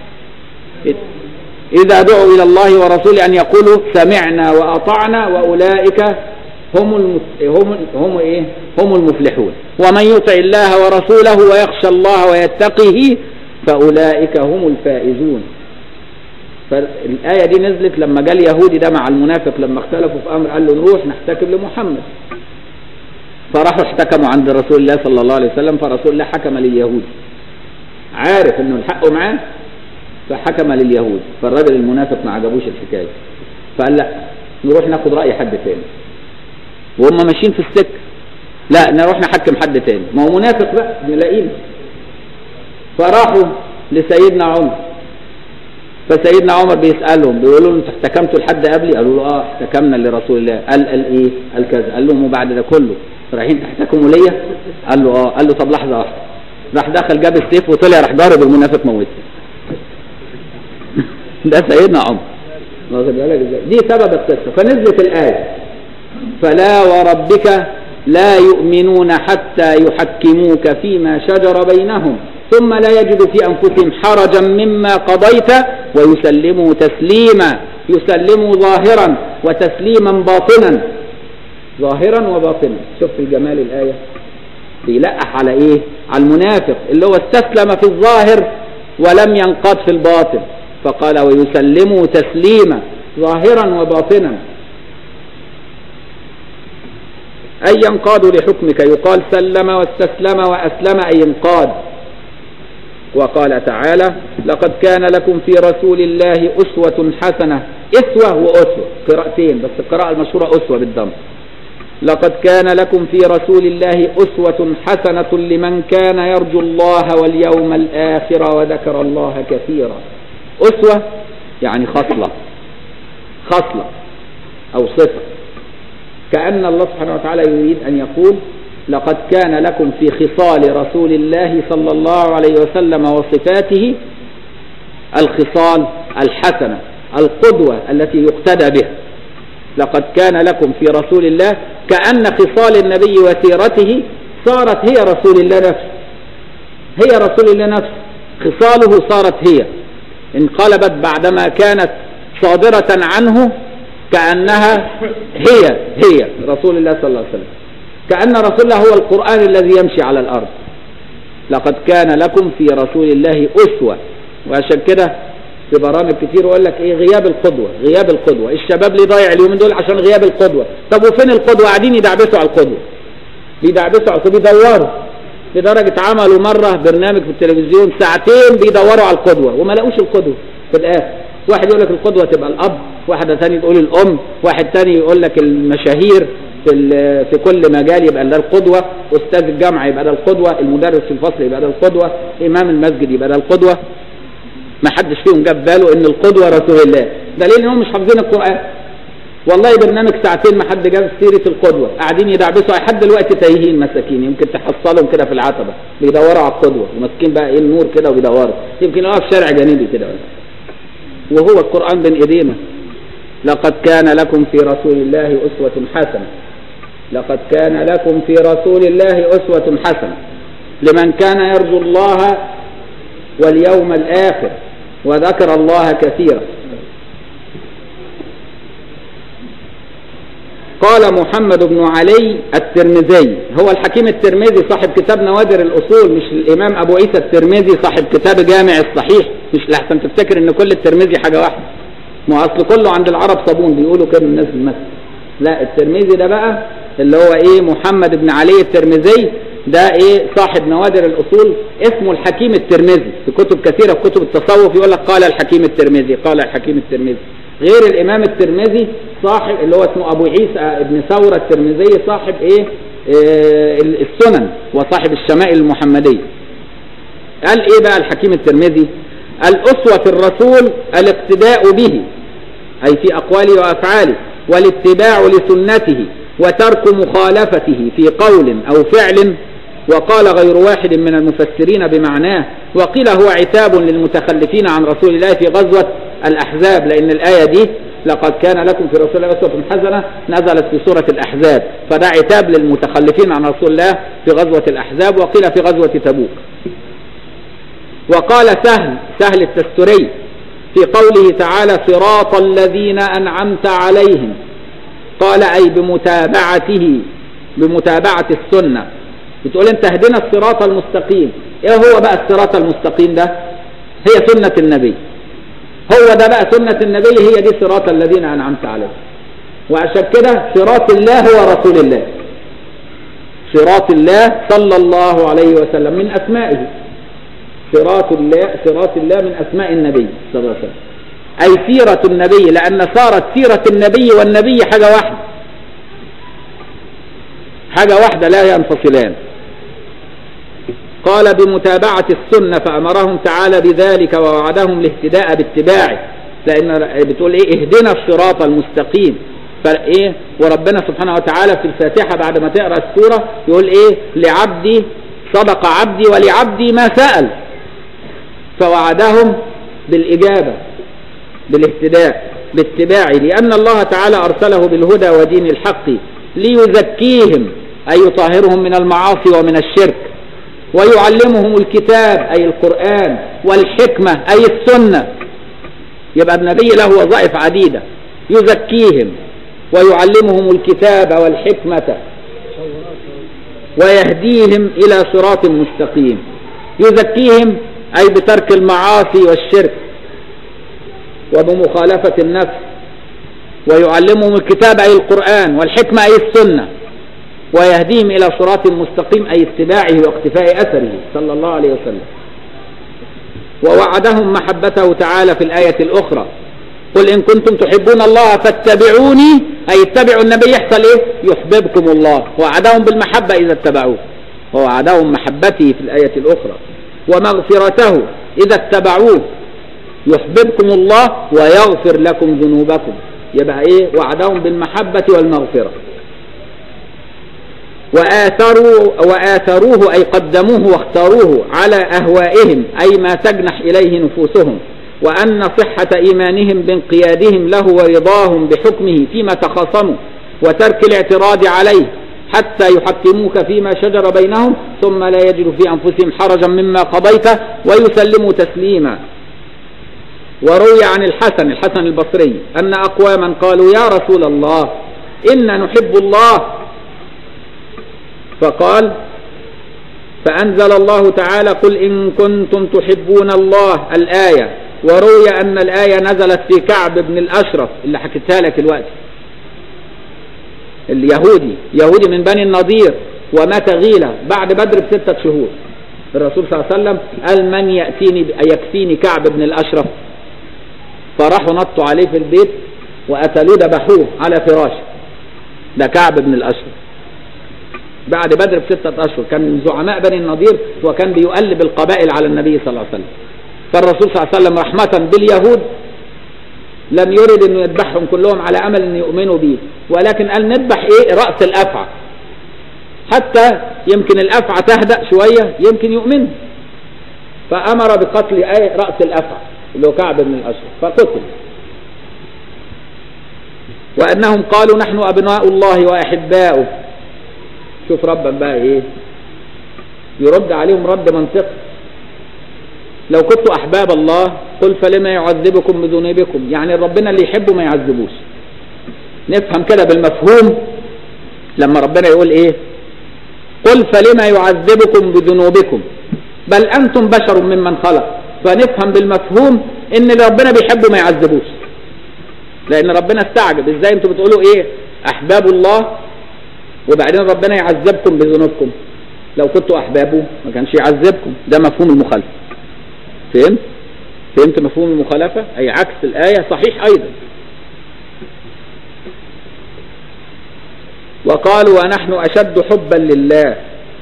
اذا دعوا الى الله ورسوله ان يقولوا سمعنا واطعنا واولئك هم المس... هم هم ايه هم المفلحون ومن يطع الله ورسوله ويخشى الله ويتقه فاولئك هم الفائزون فالايه دي نزلت لما جاء اليهودي ده مع المنافق لما اختلفوا في امر قال له نروح نحتكم لمحمد فراحوا احتكموا عند رسول الله صلى الله عليه وسلم فرسول الله حكم لليهود عارف انه الحق معاه فحكم لليهود فالراجل المنافق ما عجبوش الحكايه فقال لا نروح ناخد راي حد تاني وهم ماشيين في السكه لا نروح نحكم حد تاني ما هو منافق بقى نلاقيه فراحوا لسيدنا عمر فسيدنا عمر بيسالهم بيقولوا له انتوا احتكمتوا لحد قبلي قالوا له اه احتكمنا لرسول الله قال قال ايه قال كذا قال لهم وبعد ده كله رايحين تحتكموا ليا قال له اه قال له طب لحظه واحده راح دخل جاب السيف وطلع راح ضارب المنافق موته ده سيدنا عمر واخد بالك ازاي دي سبب القصه فنزلت الايه فلا وربك لا يؤمنون حتى يحكموك فيما شجر بينهم ثم لا يجدوا في أنفسهم حرجا مما قضيت ويسلموا تسليما يسلموا ظاهرا وتسليما باطنا ظاهرا وباطنا شوف الجمال الآية بيلقح على ايه على المنافق اللي هو استسلم في الظاهر ولم ينقض في الباطن فقال ويسلموا تسليما ظاهرا وباطنا أي ينقاد لحكمك يقال سلم واستسلم وأسلم أي انقاد وقال تعالى لقد كان لكم في رسول الله أسوة حسنة أسوة وأسوة قراءتين بس القراءة المشهورة أسوة بالضم لقد كان لكم في رسول الله أسوة حسنة لمن كان يرجو الله واليوم الآخر وذكر الله كثيرا أسوة يعني خصلة خصلة أو صفة كأن الله سبحانه وتعالى يريد أن يقول لقد كان لكم في خصال رسول الله صلى الله عليه وسلم وصفاته الخصال الحسنة القدوة التي يقتدى بها لقد كان لكم في رسول الله كأن خصال النبي وسيرته صارت هي رسول الله نفسه هي رسول الله نفسه خصاله صارت هي انقلبت بعدما كانت صادرة عنه كأنها هي هي رسول الله صلى الله عليه وسلم كأن رسول الله هو القرآن الذي يمشي على الأرض لقد كان لكم في رسول الله أسوة وعشان كده في برامج كتير يقول لك ايه غياب القدوة غياب القدوة الشباب ليه ضايع اليومين دول عشان غياب القدوة طب وفين القدوة قاعدين يدعبسوا على القدوة بيدعبسوا على بيدوروا لدرجة عملوا مرة برنامج في التلفزيون ساعتين بيدوروا على القدوة وما لقوش القدوة في الآخر واحد يقول لك القدوة تبقى الأب واحدة ثاني تقول الأم واحد ثاني يقول لك المشاهير في في كل مجال يبقى ده القدوة أستاذ الجامعة يبقى ده القدوة المدرس في الفصل يبقى ده القدوة إمام المسجد يبقى ده القدوة ما حدش فيهم جاب باله إن القدوة رسول الله دليل إنهم مش حافظين القرآن والله برنامج ساعتين ما حد جاب سيرة القدوة قاعدين يدعبسوا لحد دلوقتي تايهين مساكين يمكن تحصلهم كده في العتبة بيدوروا على القدوة وماسكين بقى ايه النور كده وبيدوروا يمكن يقف شارع جانبي كده وهو القرآن بين ايدينا لقد كان لكم في رسول الله أسوة حسنة لقد كان لكم في رسول الله أسوة حسنة لمن كان يرجو الله واليوم الآخر وذكر الله كثيرا قال محمد بن علي الترمذي هو الحكيم الترمذي صاحب كتاب نوادر الأصول مش الإمام أبو عيسى الترمذي صاحب كتاب جامع الصحيح مش لحسن تفتكر إن كل الترمذي حاجة واحدة ما أصل كله عند العرب صابون بيقولوا كده الناس في المسجد لا الترمذي ده بقى اللي هو إيه محمد بن علي الترمذي ده إيه صاحب نوادر الأصول اسمه الحكيم الترمذي في كتب كثيرة في كتب التصوف يقول لك قال الحكيم الترمذي قال الحكيم الترمذي غير الإمام الترمذي صاحب اللي هو اسمه أبو عيسى ابن ثورة الترمذي صاحب إيه آه السنن وصاحب الشمائل المحمدية قال إيه بقى الحكيم الترمذي الأسوة الرسول الاقتداء به أي في أقواله وأفعاله والاتباع لسنته وترك مخالفته في قول أو فعل وقال غير واحد من المفسرين بمعناه وقيل هو عتاب للمتخلفين عن رسول الله في غزوة الأحزاب لأن الآية دي لقد كان لكم في رسول الله أسوة حسنة نزلت في سورة الأحزاب فده عتاب للمتخلفين عن رسول الله في غزوة الأحزاب وقيل في غزوة تبوك وقال سهل سهل التستري في قوله تعالى صراط الذين أنعمت عليهم قال أي بمتابعته بمتابعة السنة بتقول انت اهدنا الصراط المستقيم ايه هو بقى الصراط المستقيم ده هي سنة النبي هو ده بقى سنة النبي هي دي صراط الذين أنعمت عليهم وعشان كده صراط الله هو رسول الله صراط الله صلى الله عليه وسلم من أسمائه صراط الله صراط الله من أسماء النبي صلى الله عليه وسلم أي سيرة النبي لأن صارت سيرة النبي والنبي حاجة واحدة حاجة واحدة لا ينفصلان قال بمتابعة السنة فأمرهم تعالى بذلك ووعدهم الاهتداء باتباعه لأن بتقول إيه اهدنا الصراط المستقيم فإيه وربنا سبحانه وتعالى في الفاتحة بعد ما تقرأ السورة يقول إيه لعبدي صدق عبدي ولعبدي ما سأل فوعدهم بالإجابة بالاهتداء باتباعه لأن الله تعالى أرسله بالهدى ودين الحق ليزكيهم أي يطهرهم من المعاصي ومن الشرك ويعلمهم الكتاب أي القرآن والحكمة أي السنة يبقى النبي له وظائف عديدة يزكيهم ويعلمهم الكتاب والحكمة ويهديهم إلى صراط مستقيم يزكيهم أي بترك المعاصي والشرك وبمخالفة النفس ويعلمهم الكتاب أي القرآن والحكمة أي السنة ويهديهم إلى صراط مستقيم أي اتباعه واقتفاء أثره صلى الله عليه وسلم ووعدهم محبته تعالى في الآية الأخرى قل إن كنتم تحبون الله فاتبعوني أي اتبعوا النبي يحصل إيه يحببكم الله وعدهم بالمحبة إذا اتبعوه ووعدهم محبته في الآية الأخرى ومغفرته إذا اتبعوه يحببكم الله ويغفر لكم ذنوبكم يبقى إيه وعدهم بالمحبة والمغفرة وآثروا وآثروه أي قدموه واختاروه على أهوائهم أي ما تجنح إليه نفوسهم وأن صحة إيمانهم بانقيادهم له ورضاهم بحكمه فيما تخاصموا وترك الاعتراض عليه حتى يحكموك فيما شجر بينهم ثم لا يجدوا في أنفسهم حرجا مما قضيت ويسلموا تسليما وروي عن الحسن الحسن البصري أن أقواما قالوا يا رسول الله إنا نحب الله فقال فأنزل الله تعالى قل إن كنتم تحبون الله الآية وروي أن الآية نزلت في كعب بن الأشرف اللي حكيتها لك الوقت اليهودي يهودي من بني النضير ومات غيلة بعد بدر بستة شهور الرسول صلى الله عليه وسلم قال من يأتيني يكفيني كعب بن الأشرف فراحوا نطوا عليه في البيت وقتلوه ذبحوه على فراشه ده كعب بن الأشرف بعد بدر بستة أشهر كان من زعماء بني النضير وكان بيقلب القبائل على النبي صلى الله عليه وسلم فالرسول صلى الله عليه وسلم رحمة باليهود لم يرد انه يذبحهم كلهم على امل ان يؤمنوا به ولكن قال نذبح ايه راس الافعى حتى يمكن الافعى تهدأ شويه يمكن يؤمنوا فامر بقتل ايه راس الافعى اللي هو كعب بن الاشرف فقتل وانهم قالوا نحن ابناء الله واحباؤه شوف ربا بقى ايه يرد عليهم رد منطقي لو كنتوا احباب الله قل فلما يعذبكم بذنوبكم يعني ربنا اللي يحبه ما يعذبوش نفهم كده بالمفهوم لما ربنا يقول ايه قل فلما يعذبكم بذنوبكم بل انتم بشر ممن خلق فنفهم بالمفهوم ان اللي ربنا بيحبه ما يعذبوش لان ربنا استعجب ازاي انتم بتقولوا ايه احباب الله وبعدين ربنا يعذبكم بذنوبكم لو كنتوا احبابه ما كانش يعذبكم ده مفهوم المخالفه فهمت فهمت مفهوم المخالفه اي عكس الايه صحيح ايضا وقالوا ونحن اشد حبا لله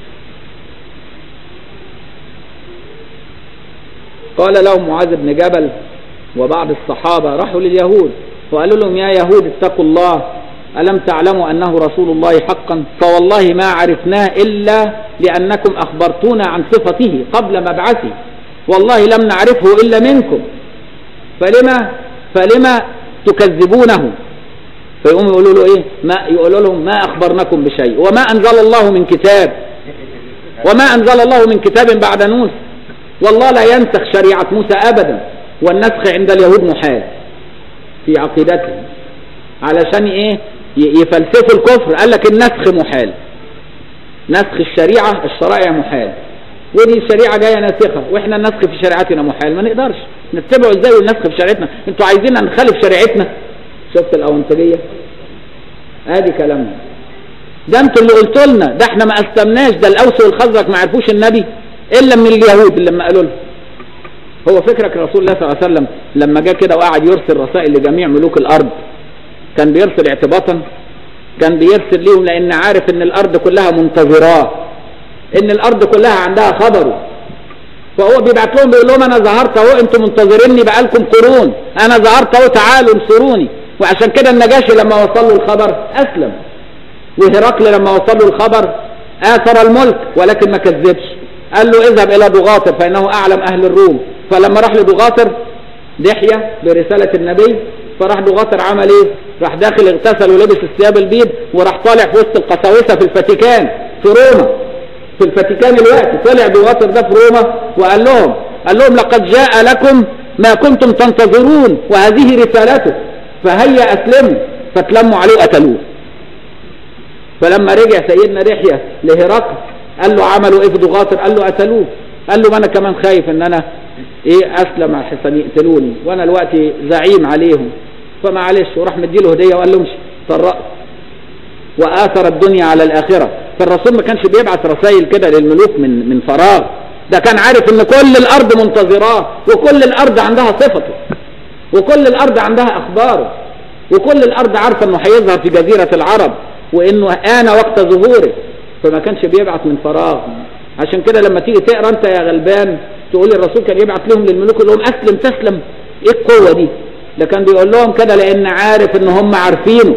قال لهم معاذ بن جبل وبعض الصحابة راحوا لليهود وقالوا لهم يا يهود اتقوا الله ألم تعلموا أنه رسول الله حقا فوالله ما عرفناه إلا لأنكم أخبرتونا عن صفته قبل مبعثه والله لم نعرفه إلا منكم فلما فلما تكذبونه فيقوموا يقولوا له إيه ما يقولوا لهم ما أخبرناكم بشيء وما أنزل الله من كتاب وما أنزل الله من كتاب بعد نوح والله لا ينسخ شريعة موسى أبدا والنسخ عند اليهود محال في عقيدتهم علشان ايه يفلسفوا الكفر قال لك النسخ محال نسخ الشريعة الشرائع محال ودي الشريعة جاية ناسخة واحنا النسخ في شريعتنا محال ما نقدرش نتبعه ازاي والنسخ في شريعتنا انتوا عايزين نخالف شريعتنا شفت الاونطجية ادي كلامنا ده انتوا اللي قلتوا لنا ده احنا ما اسلمناش ده الاوس والخزرج ما عرفوش النبي الا من اليهود اللي لما قالوا له هو فكرك رسول الله صلى الله عليه وسلم لما جه كده وقعد يرسل رسائل لجميع ملوك الارض كان بيرسل اعتباطا كان بيرسل ليهم لان عارف ان الارض كلها منتظراه ان الارض كلها عندها خبره فهو بيبعت لهم بيقول لهم انا ظهرت اهو انتم منتظريني بقالكم قرون انا ظهرت اهو تعالوا انصروني وعشان كده النجاشي لما وصل له الخبر اسلم وهرقل لما وصل له الخبر اثر الملك ولكن ما كذبش قال له اذهب الى بغاطر فانه اعلم اهل الروم فلما راح لبغاطر دحية برسالة النبي فراح بغاطر عمل ايه راح داخل اغتسل ولبس الثياب البيض وراح طالع في وسط القساوسة في الفاتيكان في روما في الفاتيكان الوقت طلع بغاطر ده في روما وقال لهم قال لهم لقد جاء لكم ما كنتم تنتظرون وهذه رسالته فهيا اسلموا فتلموا عليه وقتلوه فلما رجع سيدنا دحية لهرقل قال له عملوا ايه في ضغاطر قال له قتلوه قال له ما انا كمان خايف ان انا ايه اسلم على الحصان يقتلوني وانا دلوقتي زعيم عليهم فمعلش وراح مديله هديه وقال له امشي طرقت واثر الدنيا على الاخره فالرسول ما كانش بيبعث رسائل كده للملوك من من فراغ ده كان عارف ان كل الارض منتظراه وكل الارض عندها صفته وكل الارض عندها اخباره وكل الارض عارفه انه هيظهر في جزيره العرب وانه آن وقت ظهوره فما كانش بيبعث من فراغ عشان كده لما تيجي تقرا انت يا غلبان تقول الرسول كان يبعث لهم للملوك يقول لهم اسلم تسلم ايه القوه دي ده كان بيقول لهم كده لان عارف ان هم عارفينه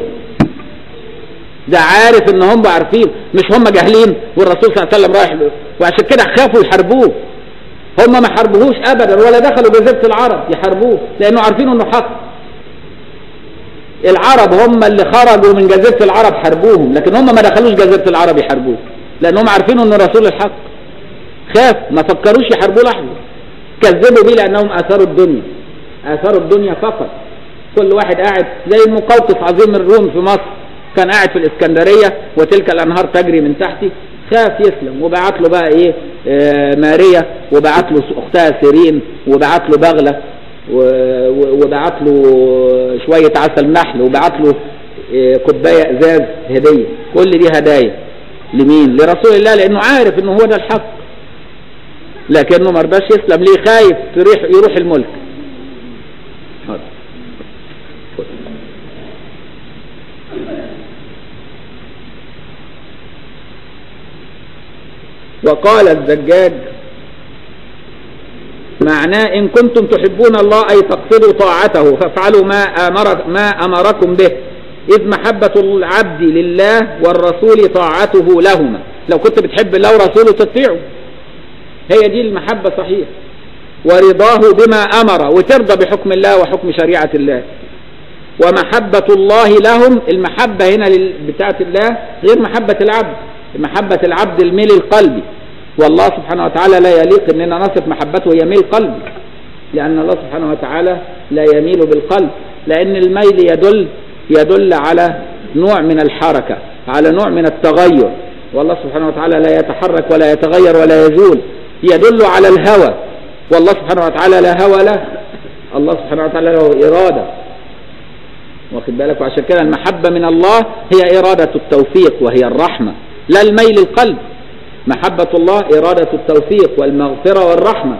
ده عارف ان هم عارفين مش هم جاهلين والرسول صلى الله عليه وسلم رايح له وعشان كده خافوا يحاربوه هم ما حاربوهوش ابدا ولا دخلوا جزيره العرب يحاربوه لانه عارفين انه حق العرب هم اللي خرجوا من جزيره العرب حاربوهم لكن هم ما دخلوش جزيره العرب يحاربوه لانهم عارفين انه رسول الحق خاف ما فكروش يحاربوه لحظه كذبوا بيه لانهم اثاروا الدنيا اثاروا الدنيا فقط كل واحد قاعد زي المقوقس عظيم الروم في مصر كان قاعد في الاسكندريه وتلك الانهار تجري من تحتي خاف يسلم وبعت له بقى ايه آه ماريا وبعت له اختها سيرين وبعت له بغله وبعت له شويه عسل نحل وبعت له آه كوبايه ازاز هديه كل دي هدايا لمين لرسول الله لانه عارف انه هو ده الحق لكنه ما رضاش يسلم ليه خايف يروح يروح الملك حاضر. وقال الزجاج معناه إن كنتم تحبون الله أي تقصدوا طاعته فافعلوا ما, أمر ما أمركم به إذ محبة العبد لله والرسول طاعته لهما لو كنت بتحب الله ورسوله تطيعه هي دي المحبة صحيح ورضاه بما أمر وترضى بحكم الله وحكم شريعة الله ومحبة الله لهم المحبة هنا بتاعة الله غير محبة العبد محبة العبد الميل القلبي والله سبحانه وتعالى لا يليق اننا نصف محبته يميل قلبي لان الله سبحانه وتعالى لا يميل بالقلب لان الميل يدل يدل على نوع من الحركة على نوع من التغير والله سبحانه وتعالى لا يتحرك ولا يتغير ولا يزول يدل على الهوى والله سبحانه وتعالى لا هوى له الله سبحانه وتعالى له إرادة واخد بالك وعشان كده المحبة من الله هي إرادة التوفيق وهي الرحمة لا الميل القلب محبة الله إرادة التوفيق والمغفرة والرحمة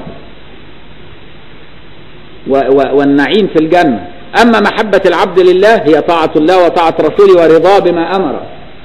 و و والنعيم في الجنة أما محبة العبد لله هي طاعة الله وطاعة رسوله ورضاه بما أمر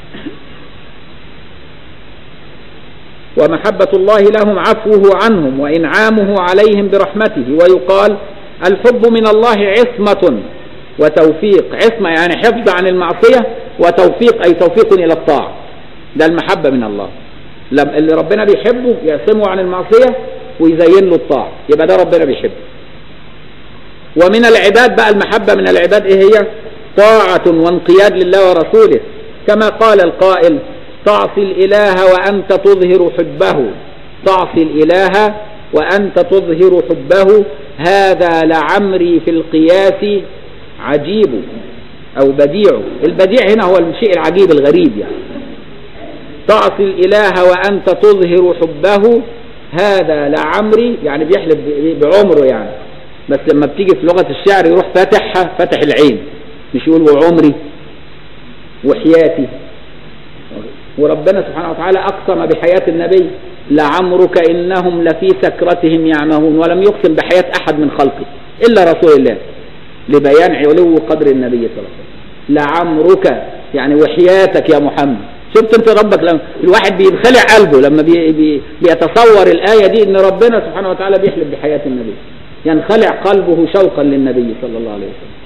ومحبة الله لهم عفوه عنهم وإنعامه عليهم برحمته ويقال الحب من الله عصمة وتوفيق عصمة يعني حفظ عن المعصية وتوفيق أي توفيق إلى الطاعة ده المحبة من الله اللي ربنا بيحبه يعصمه عن المعصية ويزين له الطاعة يبقى ده ربنا بيحبه ومن العباد بقى المحبة من العباد ايه هي طاعة وانقياد لله ورسوله كما قال القائل تعصي الإله وأنت تظهر حبه تعصي الإله وأنت تظهر حبه هذا لعمري في القياس عجيب أو بديع البديع هنا هو الشيء العجيب الغريب يعني تعصي الإله وأنت تظهر حبه هذا لعمري يعني بيحلف بعمره يعني بس لما بتيجي في لغة الشعر يروح فاتحها فتح العين مش يقول وعمري وحياتي وربنا سبحانه وتعالى أقسم بحياة النبي لعمرك إنهم لفي سكرتهم يعمهون ولم يقسم بحياة أحد من خلقه إلا رسول الله لبيان علو قدر النبي صلى الله عليه وسلم لعمرك يعني وحياتك يا محمد شفت انت ربك لما الواحد بينخلع قلبه لما بي بي بيتصور الآية دي ان ربنا سبحانه وتعالى بيحلف بحياة النبي ينخلع قلبه شوقا للنبي صلى الله عليه وسلم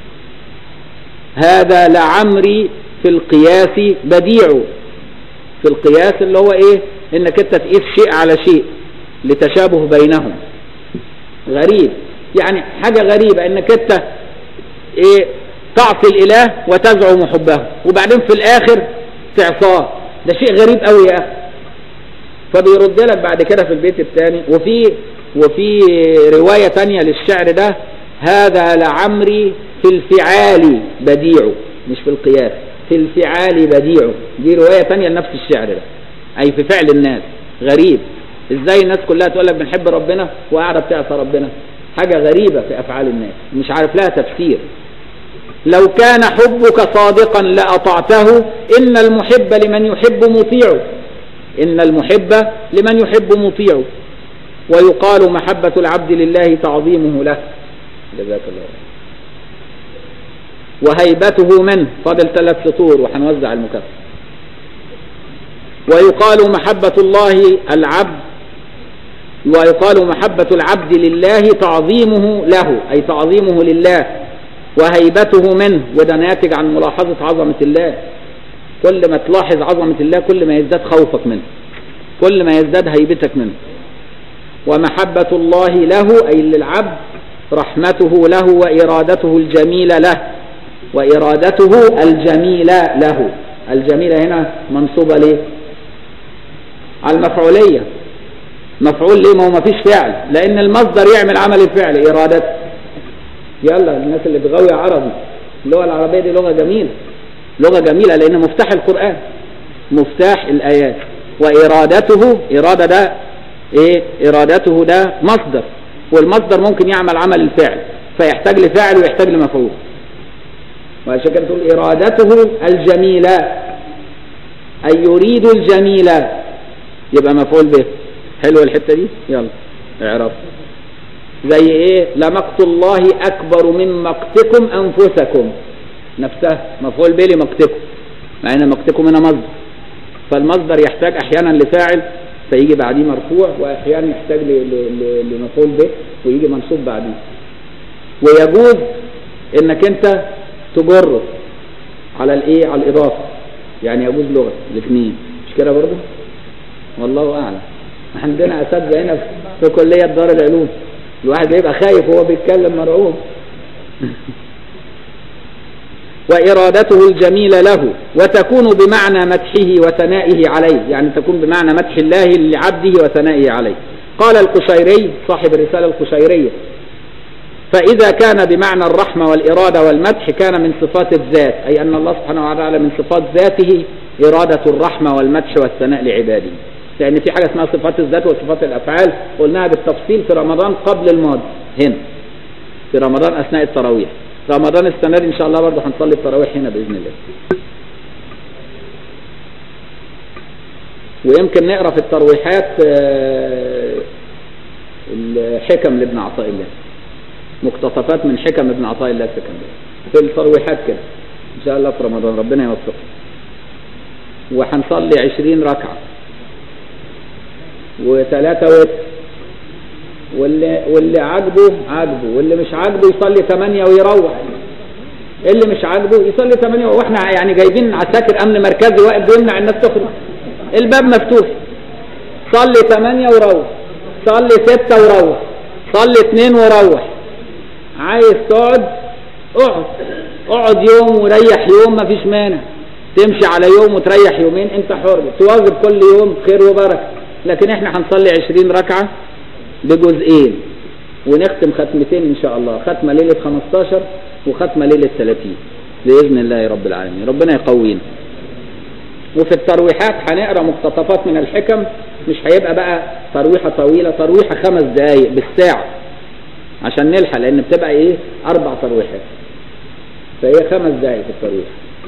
هذا لعمري في القياس بديع في القياس اللي هو ايه انك انت تقيس شيء على شيء لتشابه بينهم غريب يعني حاجة غريبة انك انت ايه تعصي الاله وتزعم حبه وبعدين في الاخر تعصاه ده شيء غريب قوي يا اخي فبيرد لك بعد كده في البيت الثاني وفي وفي رواية تانية للشعر ده هذا لعمري في الفعال بديع مش في القياس في الفعال بديع دي رواية تانية لنفس الشعر ده أي في فعل الناس غريب ازاي الناس كلها تقول لك بنحب ربنا وقاعدة بتعصى ربنا حاجة غريبة في أفعال الناس مش عارف لها تفسير لو كان حبك صادقا لأطعته إن المحب لمن يحب مطيع إن المحب لمن يحب مطيع ويقال محبة العبد لله تعظيمه له جزاك الله وهيبته منه فاضل ثلاث سطور وهنوزع المكافأة ويقال محبة الله العبد ويقال محبة العبد لله تعظيمه له أي تعظيمه لله وهيبته منه وده ناتج عن ملاحظة عظمة الله كل ما تلاحظ عظمة الله كل ما يزداد خوفك منه كل ما يزداد هيبتك منه ومحبة الله له أي للعبد رحمته له وإرادته الجميلة له وإرادته الجميلة له الجميلة هنا منصوبة ليه على المفعولية مفعول ليه ما هو مفيش فعل لأن المصدر يعمل عمل الفعل إرادته يلا الناس اللي بتغوي عربي اللغة العربية دي لغة جميلة لغة جميلة لأن مفتاح القرآن مفتاح الآيات وإرادته إرادة ده إيه إرادته ده مصدر والمصدر ممكن يعمل عمل الفعل فيحتاج لفاعل ويحتاج لمفعول وعشان كده تقول إرادته الجميلة أي يريد الجميل يبقى مفعول به حلوة الحتة دي يلا اعرف زي ايه لمقت الله أكبر من مقتكم أنفسكم نفسها مفعول به لمقتكم مع ان مقتكم هنا مصدر فالمصدر يحتاج احيانا لفاعل فيجي بعديه مرفوع واحيانا يحتاج ل- ل- ل- لمفعول به ويجي منصوب بعديه ويجوز انك انت تجره على الايه على الاضافه يعني يجوز لغه الاثنين مش كده برضه والله اعلم عندنا اساتذه هنا في كليه دار العلوم الواحد بيبقى خايف وهو بيتكلم مرعوب وإرادته الجميل له وتكون بمعنى مدحه وثنائه عليه يعني تكون بمعنى مدح الله لعبده وثنائه عليه قال القشيري صاحب الرسالة القشيرية فإذا كان بمعنى الرحمة والإرادة والمدح كان من صفات الذات أي أن الله سبحانه وتعالى من صفات ذاته إرادة الرحمة والمدح والثناء لعباده لأن في حاجة اسمها صفات الذات وصفات الأفعال قلناها بالتفصيل في رمضان قبل الماضي هنا في رمضان أثناء التراويح رمضان السنة دي إن شاء الله برضه هنصلي التراويح هنا بإذن الله ويمكن نقرأ في الترويحات آه، الحكم لابن عطاء الله مقتطفات من حكم ابن عطاء الله السكندري في الترويحات كده إن شاء الله في رمضان ربنا يوفقنا وهنصلي عشرين ركعة وثلاثة وتر واللي واللي عاجبه عاجبه واللي مش عاجبه يصلي ثمانية ويروح اللي مش عاجبه يصلي ثمانية واحنا يعني جايبين عساكر امن مركزي واقف بيمنع الناس تخرج الباب مفتوح صلي ثمانية وروح صلي ستة وروح صلي اثنين وروح عايز تقعد اقعد اقعد يوم وريح يوم مفيش مانع تمشي على يوم وتريح يومين انت حر تواظب كل يوم خير وبركة لكن احنا هنصلي عشرين ركعة بجزئين ونختم ختمتين ان شاء الله ختمة ليلة 15 وختمة ليلة 30 بإذن الله رب العالمين ربنا يقوينا وفي الترويحات هنقرا مقتطفات من الحكم مش هيبقى بقى ترويحة طويلة ترويحة خمس دقايق بالساعة عشان نلحق لأن بتبقى إيه أربع ترويحات فهي خمس دقايق في الترويح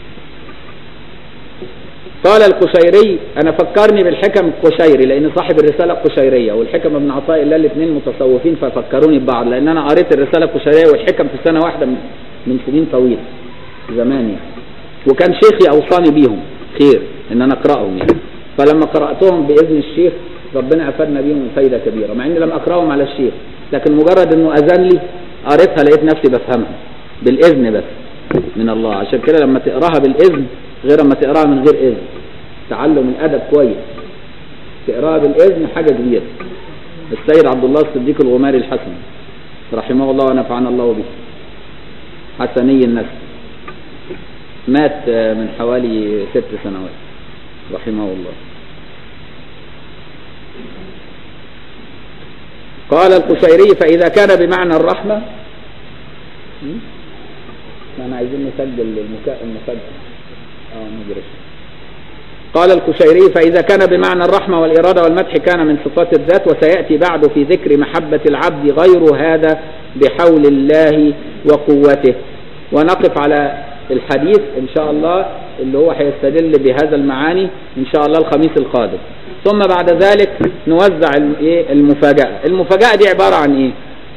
قال القشيري أنا فكرني بالحكم القشيري لأن صاحب الرسالة القشيرية والحكم ابن عطاء الله الاثنين متصوفين ففكروني ببعض لأن أنا قريت الرسالة القشيرية والحكم في سنة واحدة من, من سنين طويلة زمان يعني وكان شيخي أوصاني بيهم خير إن أنا أقرأهم يعني فلما قرأتهم بإذن الشيخ ربنا أفادنا بيهم فايدة كبيرة مع إني لم أقرأهم على الشيخ لكن مجرد إنه أذن لي قريتها لقيت نفسي بفهمها بالإذن بس من الله عشان كده لما تقراها بالإذن غير اما تقراها من غير إذن تعلم الأدب كويس تقراها بالإذن حاجة كبيرة السيد عبد الله الصديق الغماري الحسن رحمه الله ونفعنا الله به حسني النسل مات من حوالي ست سنوات رحمه الله قال القشيري فإذا كان بمعنى الرحمة احنا عايزين نسجل المسجل اه ندرس قال الكشيري فإذا كان بمعنى الرحمة والإرادة والمدح كان من صفات الذات وسيأتي بعد في ذكر محبة العبد غير هذا بحول الله وقوته ونقف على الحديث إن شاء الله اللي هو هيستدل بهذا المعاني إن شاء الله الخميس القادم ثم بعد ذلك نوزع المفاجأة المفاجأة دي عبارة عن إيه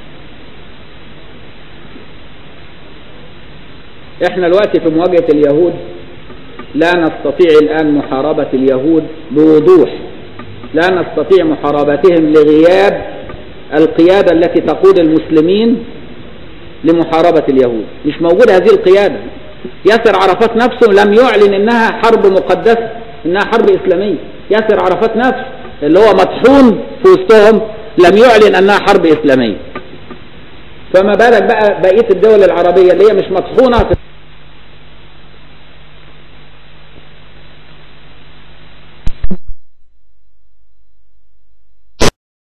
احنا دلوقتي في مواجهة اليهود لا نستطيع الآن محاربة اليهود بوضوح لا نستطيع محاربتهم لغياب القيادة التي تقود المسلمين لمحاربة اليهود مش موجودة هذه القيادة ياسر عرفات نفسه لم يعلن انها حرب مقدسة انها حرب اسلامية ياسر عرفات نفسه اللي هو مطحون في وسطهم لم يعلن انها حرب اسلامية فما بالك بقى بقية الدول العربية اللي هي مش مطحونة